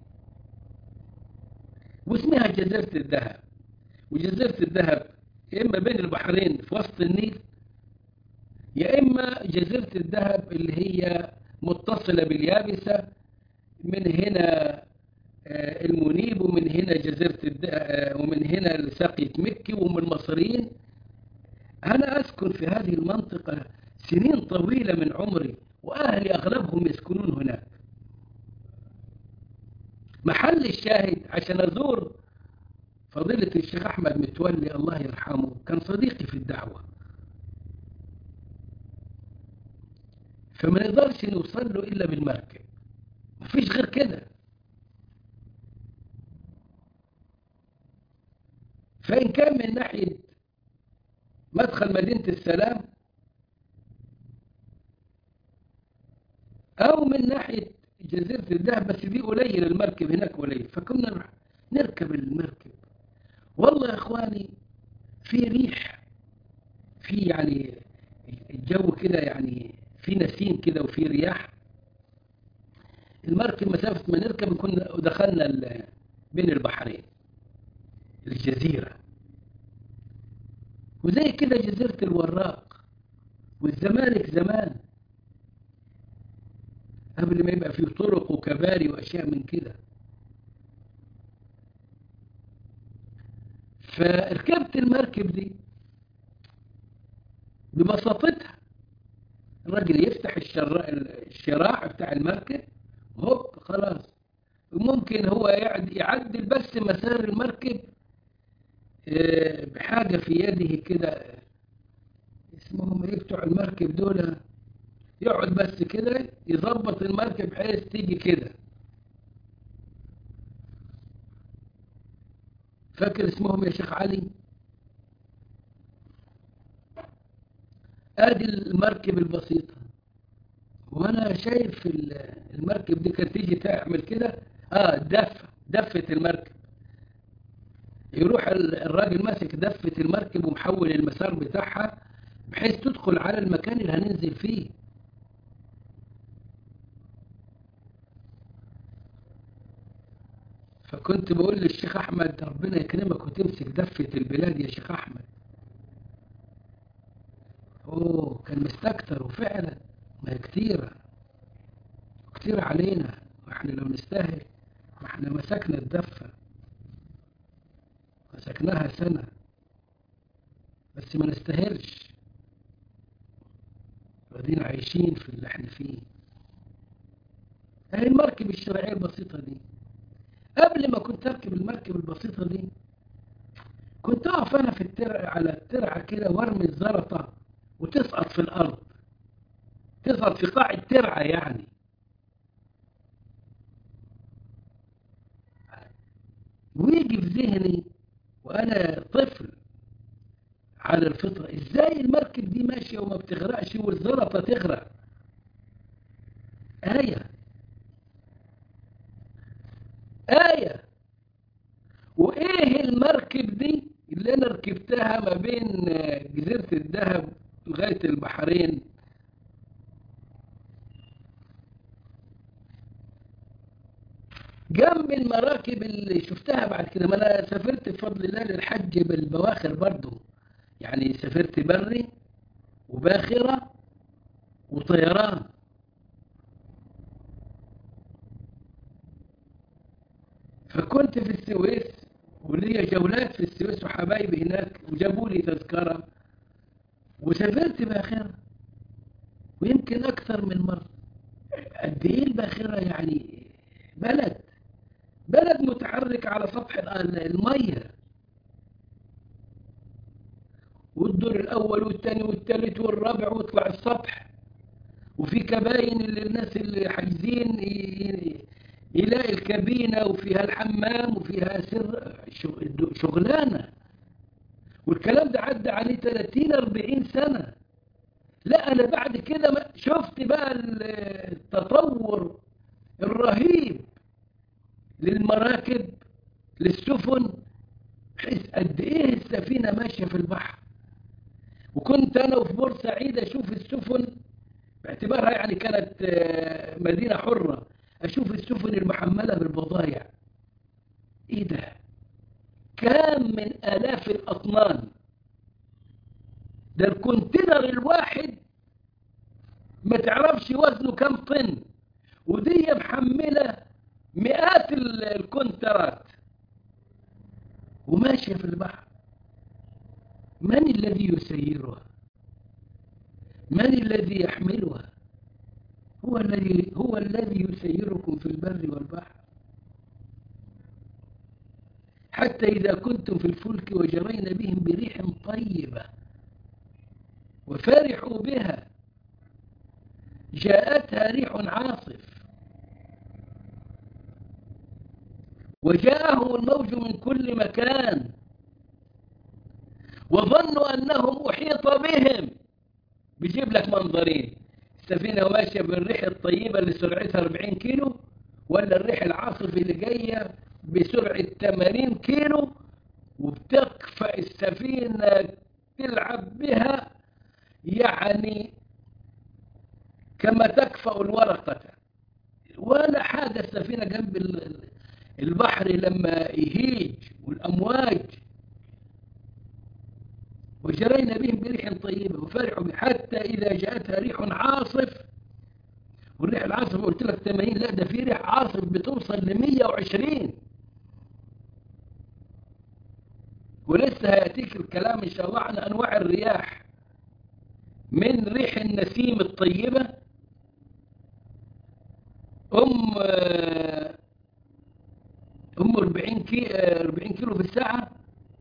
واسمها جزيرة الذهب وجزيرة الذهب يا إما بين البحرين في وسط النيل يا إما جزيرة الذهب اللي هي متصلة باليابسة من هنا المنيب ومن هنا جزيرة ومن هنا ساقية مكي ومن المصريين أنا أسكن في هذه المنطقة سنين طويلة من عمري وأهلي أغلبهم يسكنون هناك محل الشاهد عشان أزور فضيلة الشيخ أحمد متولي الله يرحمه كان صديقي في الدعوة فما نقدرش نوصل له إلا بالمركب مفيش غير كده فإن كان من ناحية مدخل مدينة السلام أو من ناحية جزيرة الذهب بس دي قليل المركب هناك قليل فكنا نركب المركب والله يا إخواني في ريح في يعني الجو كده يعني في نسيم كده وفي رياح المركب مسافة ما نركب كنا دخلنا بين البحرين الجزيرة وزي كده جزيرة الوراق والزمالك زمان قبل ما يبقى فيه طرق وكباري وأشياء من كده فركبت المركب دي ببساطتها الراجل يفتح الشراع بتاع المركب هوب خلاص وممكن هو يعدل بس مسار المركب بحاجة في يده كده اسمهم ايه بتوع المركب دول يقعد بس كده يظبط المركب بحيث تيجي كده فاكر اسمهم يا شيخ علي ادي المركب البسيطة وانا شايف المركب دي كانت تيجي تعمل كده اه دفة دفة المركب يروح الراجل ماسك دفة المركب ومحول المسار بتاعها بحيث تدخل على المكان اللي هننزل فيه فكنت بقول للشيخ أحمد ربنا يكرمك وتمسك دفة البلاد يا شيخ أحمد أوه كان مستكتر وفعلا ما كتيرة كتير علينا واحنا لو نستاهل ما احنا مسكنا الدفة مسكناها سنة بس ما نستاهلش بعدين عايشين في اللي احنا فيه اهي المركب الشرعية البسيطة دي قبل ما كنت اركب المركب البسيطة دي كنت اقف انا في الترع على الترعة كده وارمي الزلطة وتسقط في الارض تسقط في قاع الترعة يعني ويجي في ذهني وانا طفل على الفطرة ازاي المركب دي ماشية وما بتغرقش والزلطة تغرق آية آية وإيه المركب دي اللي أنا ركبتها ما بين جزيرة الذهب لغاية البحرين جنب المراكب اللي شفتها بعد كده ما أنا سافرت بفضل الله للحج بالبواخر برضو يعني سافرت بري وباخرة وطيران فكنت في السويس ولي جولات في السويس وحبايبي هناك وجابوا لي تذكرة وسافرت باخرة ويمكن أكثر من مرة قد إيه الباخرة يعني بلد بلد متحرك على سطح المية والدور الأول والثاني والثالث والرابع ويطلع السطح وفي كباين اللي الناس اللي حاجزين يلاقي الكابينة وفيها الحمام وفيها سر شغلانة والكلام ده عدى عليه 30 40 سنة لا أنا بعد كده شفت بقى التطور الرهيب للمراكب للسفن بحيث قد ايه السفينة ماشية في البحر وكنت أنا وفي بورسعيد أشوف السفن باعتبارها يعني كانت مدينة حرة أشوف السفن المحملة بالبضائع إيه ده كام من آلاف الأطنان ده الكونتينر الواحد ما تعرفش وزنه كم طن ودي محملة مئات الكونترات وماشية في البحر من الذي يسيرها من الذي يحملها هو الذي هو الذي يسيركم في البر والبحر حتى إذا كنتم في الفلك وجرين بهم بريح طيبة وفرحوا بها جاءتها ريح عاصف وجاءهم الموج من كل مكان وظنوا أنهم أحيط بهم بيجيب لك منظرين السفينة ماشية بالريح الطيبة اللي سرعتها 40 كيلو ولا الريح العاصف اللي جاية بسرعة 80 كيلو وبتكفأ السفينة تلعب بها يعني كما تكفأ الورقة ولا حاجة السفينة جنب البحر لا لما يهيج والأمواج وجرينا بهم بريح طيبة وفرحوا بها حتى إذا جاءتها ريح عاصف والريح العاصف قلت لك 80 لا ده في ريح عاصف بتوصل ل 120 ولسه هيأتيك الكلام إن شاء الله عن أنواع الرياح من ريح النسيم الطيبة أم أم 40 كيلو 40 كيلو في الساعة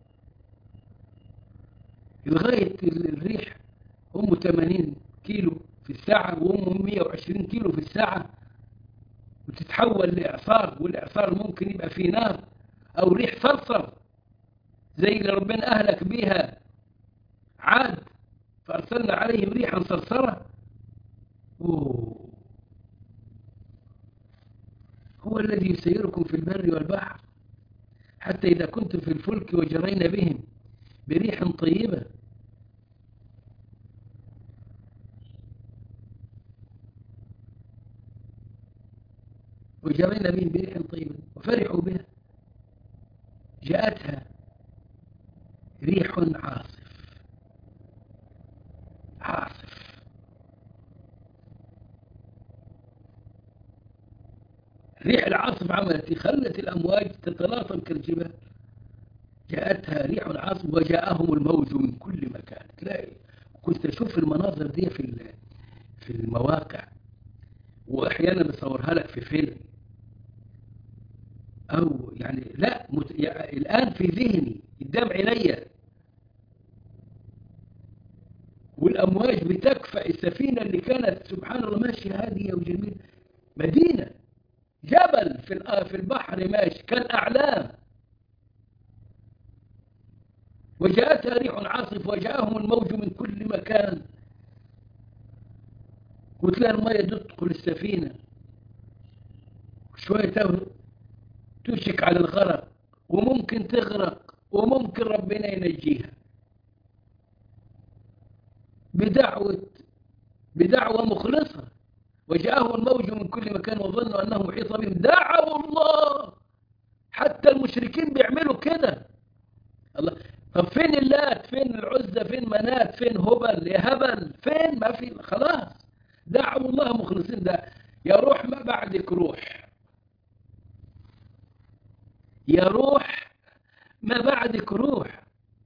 لغاية الريح أم 80 كيلو في الساعة وأم 120 كيلو في الساعة وتتحول لإعصار والإعصار ممكن يبقى فيه نار أو ريح صرصر زي اللي ربنا أهلك بيها عاد فأرسلنا عليهم ريحا صرصرة أوه. هو الذي يسيركم في البر والبحر حتى إذا كنتم في الفلك وجرينا بهم بريح طيبة وجرينا بهم بريح طيبة وفرحوا بها جاءتها ريح عاصف عاصف ريح العاصف عملت خلت الأمواج تتلاطم كالجبال جاءتها ريح عاصف وجاءهم الموج من كل مكان تلاقي كنت أشوف المناظر دي في في المواقع وأحيانا بصورها لك في فيلم أو يعني لا مت... يعني الآن في ذهني قدام عينيا والأمواج بتكفأ السفينة اللي كانت سبحان الله ماشية هادية وجميلة مدينة جبل في في البحر ماشي كان أعلام وجاءتها ريح عاصف وجاءهم الموج من كل مكان وتلاقي المية تدخل السفينة شوية تشك على الغرق وممكن تغرق وممكن ربنا ينجيها بدعوة بدعوة مخلصة وجاءه الموج من كل مكان وظنوا أنه محيط بهم دعوا الله حتى المشركين بيعملوا كده الله طب فين اللات فين العزة فين منات فين هبل يا هبل فين ما في خلاص دعوا الله مخلصين ده يا روح ما بعدك روح يا روح ما بعدك روح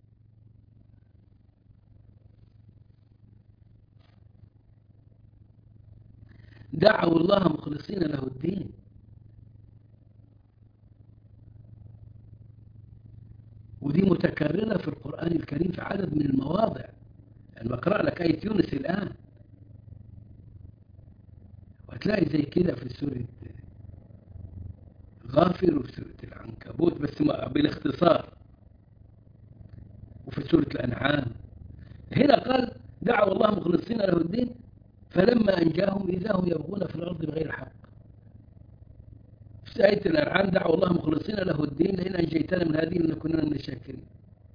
دعوا الله مخلصين له الدين ودي متكررة في القرآن الكريم في عدد من المواضع أنا بقرأ لك آية يونس الآن وتلاقي زي كده في سورة غافر وفي سورة العنكبوت بس بالاختصار وفي سورة الأنعام هنا قال دعوا الله مخلصين له الدين فلما أنجاهم إذا هم يبغون في الأرض بغير حق في آية الأنعام دعوا الله مخلصين له الدين لئن أنجيتنا من هذه لنكونن من الشاكرين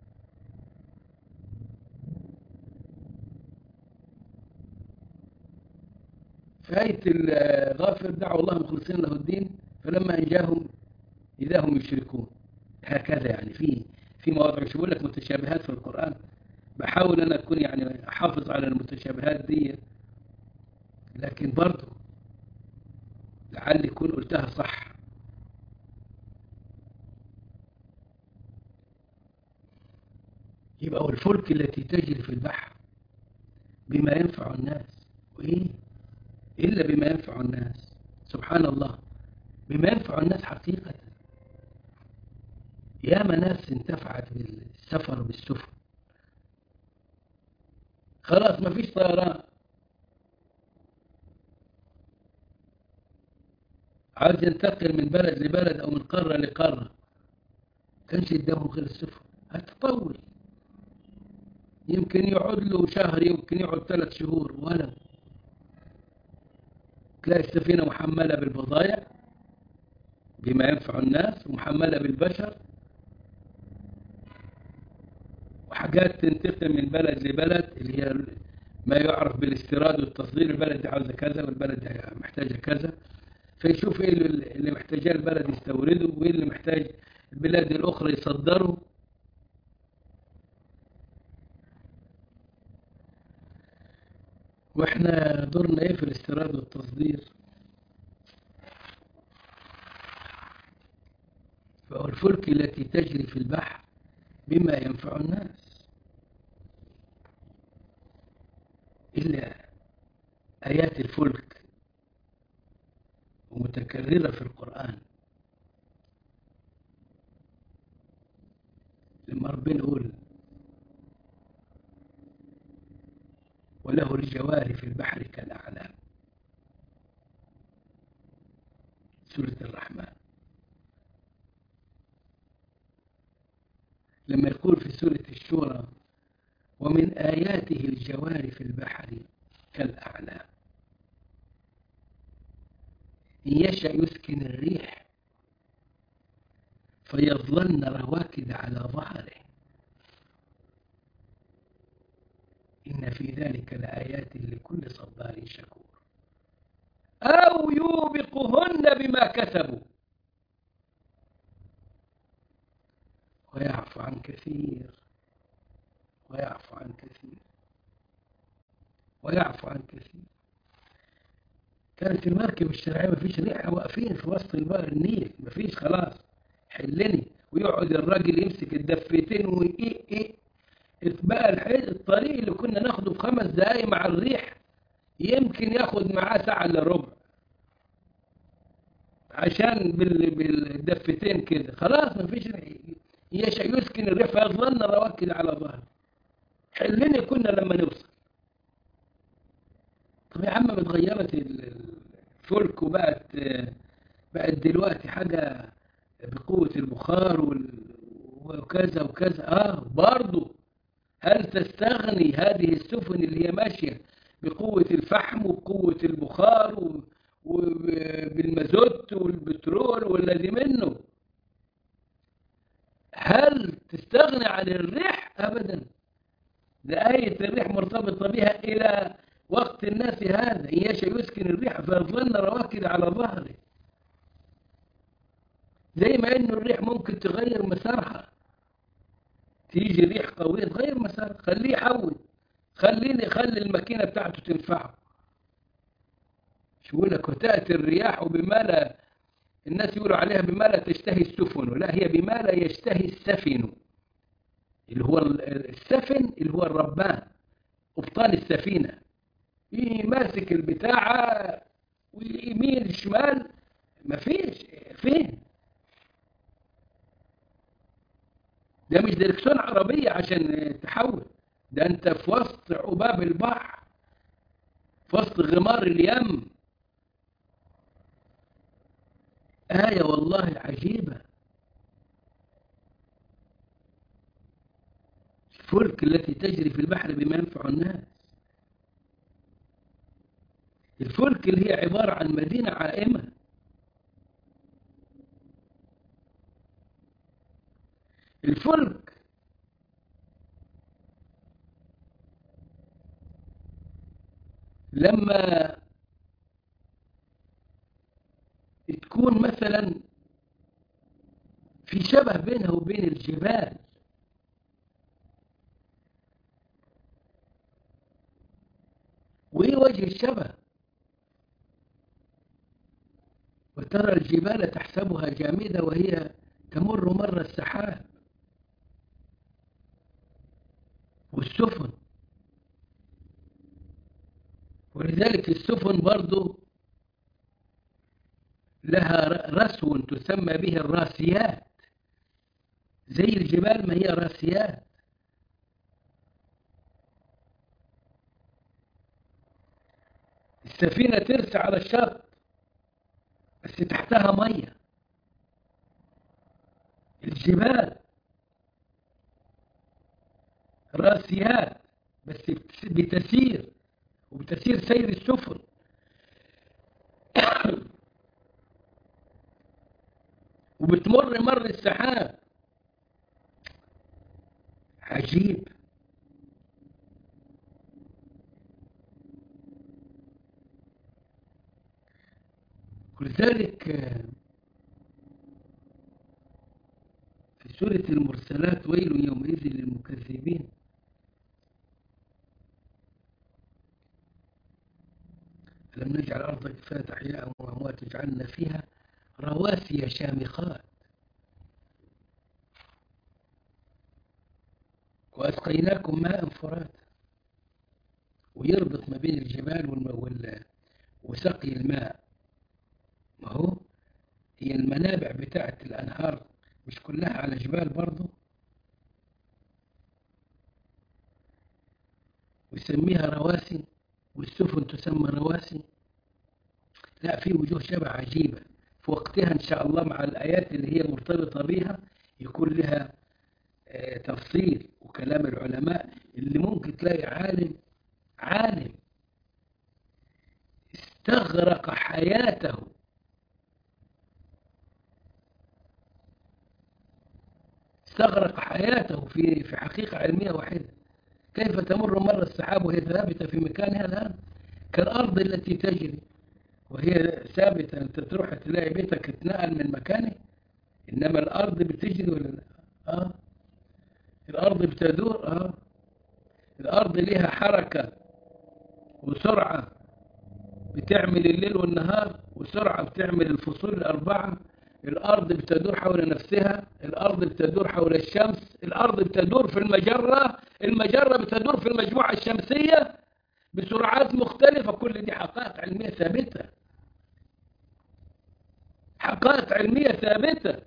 في آية الغافر دعوا الله مخلصين له الدين فلما أنجاهم إذا هم يشركون هكذا يعني في في مواضع شو بقول لك متشابهات في القرآن بحاول أنا أكون يعني أحافظ على المتشابهات دي لكن برضه لعل يكون قلتها صح يبقى والفلك التي تجري في البحر بما ينفع الناس وإيه إلا بما ينفع الناس سبحان الله بما ينفع الناس حقيقة ياما ناس انتفعت بالسفر بالسفن خلاص ما فيش طيران عاوز ينتقل من بلد لبلد أو من قارة لقارة كانش يدوه غير السفن هتطول يمكن يقعد له شهر يمكن يقعد ثلاث شهور ولا تلاقي السفينة محملة بالبضائع بما ينفع الناس ومحملة بالبشر وحاجات تنتقل من بلد لبلد اللي هي ما يعرف بالاستيراد والتصدير البلد دي عاوزة كذا والبلد دي محتاجة كذا فيشوف ايه اللي محتاجاه البلد يستورده وايه اللي محتاج البلاد الأخرى يصدروا واحنا دورنا ايه في الاستيراد والتصدير فالفلك التي تجري في البحر بما ينفع الناس إلا آيات الفلك ومتكررة في القرآن لما ربنا يقول وله الجوار في البحر كالأعلام سورة الرحمن لما يقول في سورة الشورى ومن آياته الجوار في البحر كالأعلام إن يشأ يسكن الريح فيظلن رواكد على ظهره إن في ذلك لآيات لكل صبار شكور أو يوبقهن بما كسبوا ويعفو عن كثير ويعفو عن كثير ويعفو عن كثير كانت المركب الشرعية مفيش ريحة واقفين في وسط البحر النيل مفيش خلاص حلني ويقعد الراجل يمسك الدفتين وإيه إيه بقى الطريق اللي كنا ناخده في خمس دقايق مع الريح يمكن ياخد معاه ساعة الا ربع عشان بالدفتين كده خلاص مفيش يشأ يسكن الريح فيظلن رواكد على ظهره حلني كنا لما نوصل طب يا عم اتغيرت الفلك وبقت بقت دلوقتي حاجة بقوة البخار وكذا وكذا اه برضه هل تستغني هذه السفن اللي هي ماشية بقوة الفحم وبقوة البخار وبالمازوت والبترول والذي منه هل تستغني عن الريح أبدا ده آية الريح مرتبطة بها إلى وقت الناس هذا إن يشاء يسكن الريح فيظلن رواكد على ظهره زي ما إنه الريح ممكن تغير مسارها تيجي ريح قوية تغير مسارها خليه يحول خليني خلي الماكينة بتاعته تنفعه شو لك وتأتي الرياح بما لا الناس يقولوا عليها بما لا تشتهي السفن لا هي بما لا يشتهي السفن اللي هو السفن اللي هو الربان قبطان السفينة ماسك البتاعة ويمين الشمال مفيش فين ده مش ديركسون عربية عشان تحول ده انت في وسط عباب البحر في وسط غمار اليم آية والله عجيبة الفلك التي تجري في البحر بما ينفع الناس الفلك اللي هي عبارة عن مدينة عائمة الفلك لما تكون مثلا في شبه بينها وبين الجبال وايه وجه الشبه وترى الجبال تحسبها جامدة وهي تمر مر السحاب والسفن ولذلك السفن برضو لها رسو تسمى به الراسيات زي الجبال ما هي راسيات السفينة ترسى على الشط بس تحتها مية الجبال راسيات بس بتسير وبتسير سير السفن وبتمر مر السحاب عجيب ولذلك سورة المرسلات ويل يومئذ للمكذبين ألم نجعل الأرض كفاة أحياء وأموات جعلنا فيها رواسي شامخات وأسقيناكم ماء فرات ويربط ما بين الجبال وال... وسقي الماء ما هو هي المنابع بتاعت الأنهار مش كلها على جبال برضه ويسميها رواسي والسفن تسمى رواسي لا في وجوه شبه عجيبة في وقتها إن شاء الله مع الآيات اللي هي مرتبطة بها يكون لها تفصيل وكلام العلماء اللي ممكن تلاقي عالم عالم استغرق حياته استغرق حياته في في حقيقة علمية واحدة كيف تمر مر السحاب وهي ثابتة في مكانها الآن كالأرض التي تجري وهي ثابتة أنت تروح تلاقي بيتك اتنقل من مكانه إنما الأرض بتجري ولا لا؟ آه الأرض بتدور آه الأرض لها حركة وسرعة بتعمل الليل والنهار وسرعة بتعمل الفصول الأربعة الأرض بتدور حول نفسها الأرض بتدور حول الشمس الأرض بتدور في المجرة المجرة بتدور في المجموعة الشمسية بسرعات مختلفة كل دي حقائق علمية ثابتة حقائق علمية ثابتة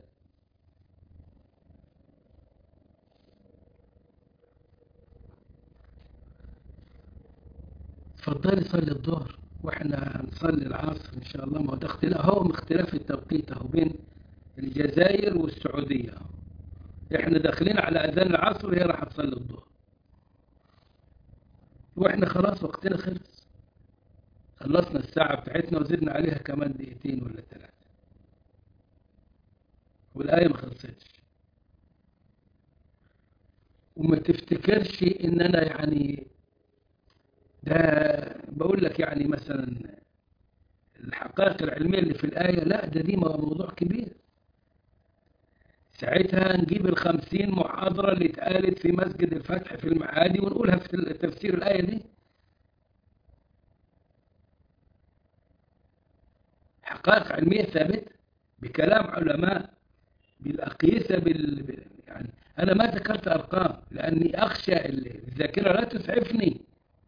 تفضلي صلي الظهر واحنا هنصلي العصر ان شاء الله ما هو ده اختلاف هو اختلاف التوقيت اهو بين الجزائر والسعودية احنا داخلين على اذان العصر وهي راح تصلي الظهر واحنا خلاص وقتنا خلص خلصنا الساعة بتاعتنا وزدنا عليها كمان دقيقتين ولا ثلاثة والآية ما خلصتش وما تفتكرش ان انا يعني ده بقول لك يعني مثلا الحقائق العلمية اللي في الآية لا ده دي موضوع كبير ساعتها نجيب الخمسين محاضرة اللي اتقالت في مسجد الفتح في المعادي ونقولها في تفسير الآية دي حقائق علمية ثابتة بكلام علماء بالأقيسة بال... يعني أنا ما ذكرت أرقام لأني أخشى الذاكرة لا تسعفني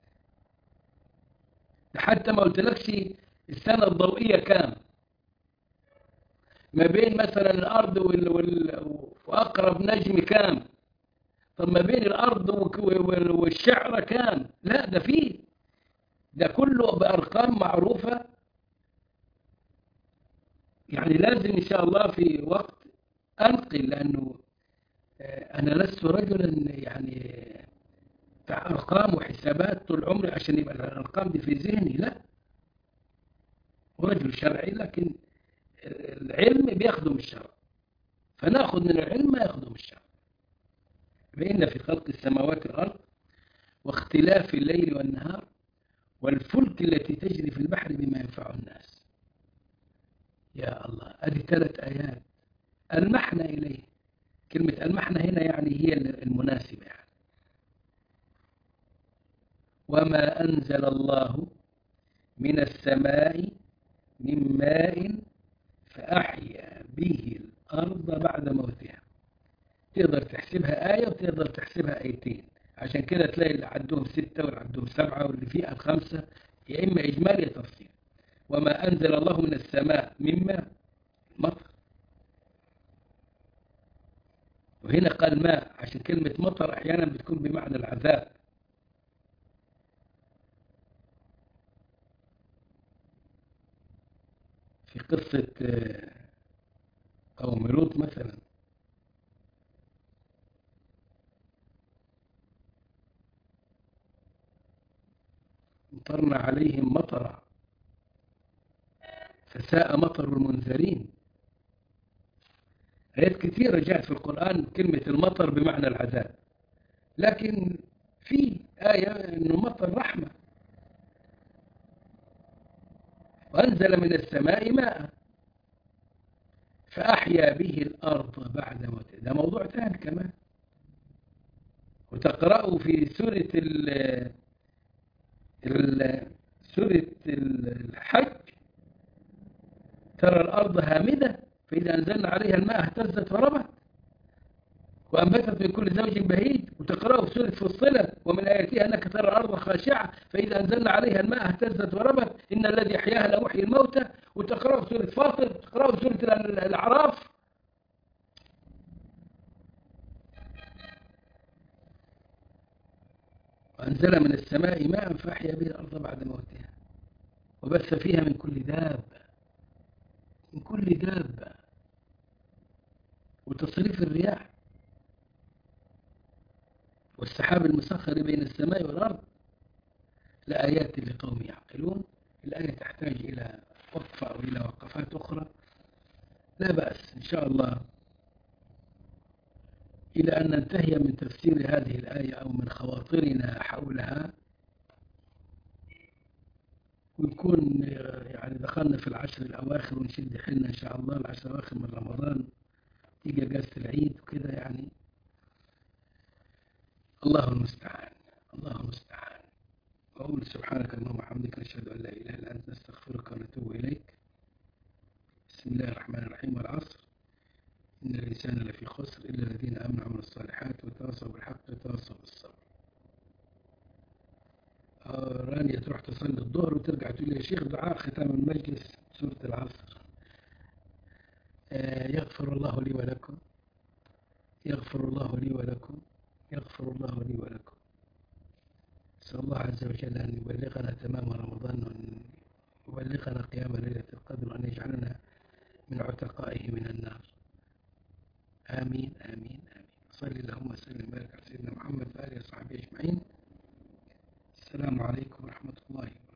حتى ما قلتلكش السنة الضوئية كام ما بين مثلا الأرض وال... وال... وأقرب نجم كام طب ما بين الأرض والشعرة كام لا ده فيه ده كله بأرقام معروفة يعني لازم إن شاء الله في وقت أنقل لأنه أنا لست رجلا يعني بتاع أرقام وحسابات طول عمري عشان يبقى الأرقام دي في ذهني لا رجل شرعي لكن العلم بيخدم الشرع فناخذ من العلم ما يخدم الشرع فإن في خلق السماوات والأرض واختلاف الليل والنهار والفلك التي تجري في البحر بما ينفع الناس يا الله هذه ثلاث آيات المحنى إليه كلمة المحنى هنا يعني هي المناسبة يعني وما أنزل الله من السماء من ماء فأحيا به الأرض بعد موتها تقدر تحسبها آية وتقدر تحسبها آيتين عشان كده تلاقي اللي عندهم ستة واللي عندهم سبعة واللي فيها الخمسة يا إما إجمال يا تفصيل وما أنزل الله من السماء مما مطر وهنا قال ماء عشان كلمة مطر أحيانا بتكون بمعنى العذاب في قصة قوم لوط مثلا مطرنا عليهم مطرا فساء مطر المنذرين آيات كثيرة جاءت في القرآن كلمة المطر بمعنى العذاب لكن في آية أنه مطر رحمة وأنزل من السماء ماء فأحيا به الأرض بعد موتها ده موضوع ثاني كمان وتقرأوا في سورة ال ال سورة الحج ترى الأرض هامدة فإذا أنزلنا عليها الماء اهتزت وربت وأنبتت من كل زوج بهيج وتقرأه في سورة فصلت ومن آياتها أنك ترى الأرض خاشعة فإذا أنزلنا عليها الماء اهتزت وربت إن الذي أحياها لمحيي الموتى وتقرأه في سورة فاطر تقرأه في سورة الأعراف وأنزل من السماء ماء فأحيا به الأرض بعد موتها وبث فيها من كل دابة من كل دابة وتصريف الرياح والسحاب المسخر بين السماء والأرض لآيات لقوم يعقلون الآية تحتاج إلى وقفة أو إلى وقفات أخرى لا بأس إن شاء الله إلى أن ننتهي من تفسير هذه الآية أو من خواطرنا حولها ونكون يعني دخلنا في العشر الأواخر ونشد حيلنا إن شاء الله العشر الأواخر من رمضان تيجي أجازة العيد وكده يعني الله المستعان الله المستعان وأقول سبحانك اللهم وبحمدك نشهد أن لا إله إلا أنت نستغفرك ونتوب إليك بسم الله الرحمن الرحيم والعصر إن الإنسان لفي خسر إلا الذين آمنوا وعملوا الصالحات وتواصوا بالحق وتواصوا بالصبر آه رانيا تروح تصلي الظهر وترجع تقول لي يا شيخ دعاء ختام المجلس سورة العصر آه يغفر الله لي ولكم يغفر الله لي ولكم يغفر الله لي ولكم نسأل الله عز وجل أن يبلغنا تمام رمضان وأن يبلغنا قيام ليلة القدر وأن يجعلنا من عتقائه من النار آمين آمين آمين صلي اللهم وسلم وبارك على سيدنا محمد وآله وصحبه أجمعين السلام عليكم ورحمة الله وبركاته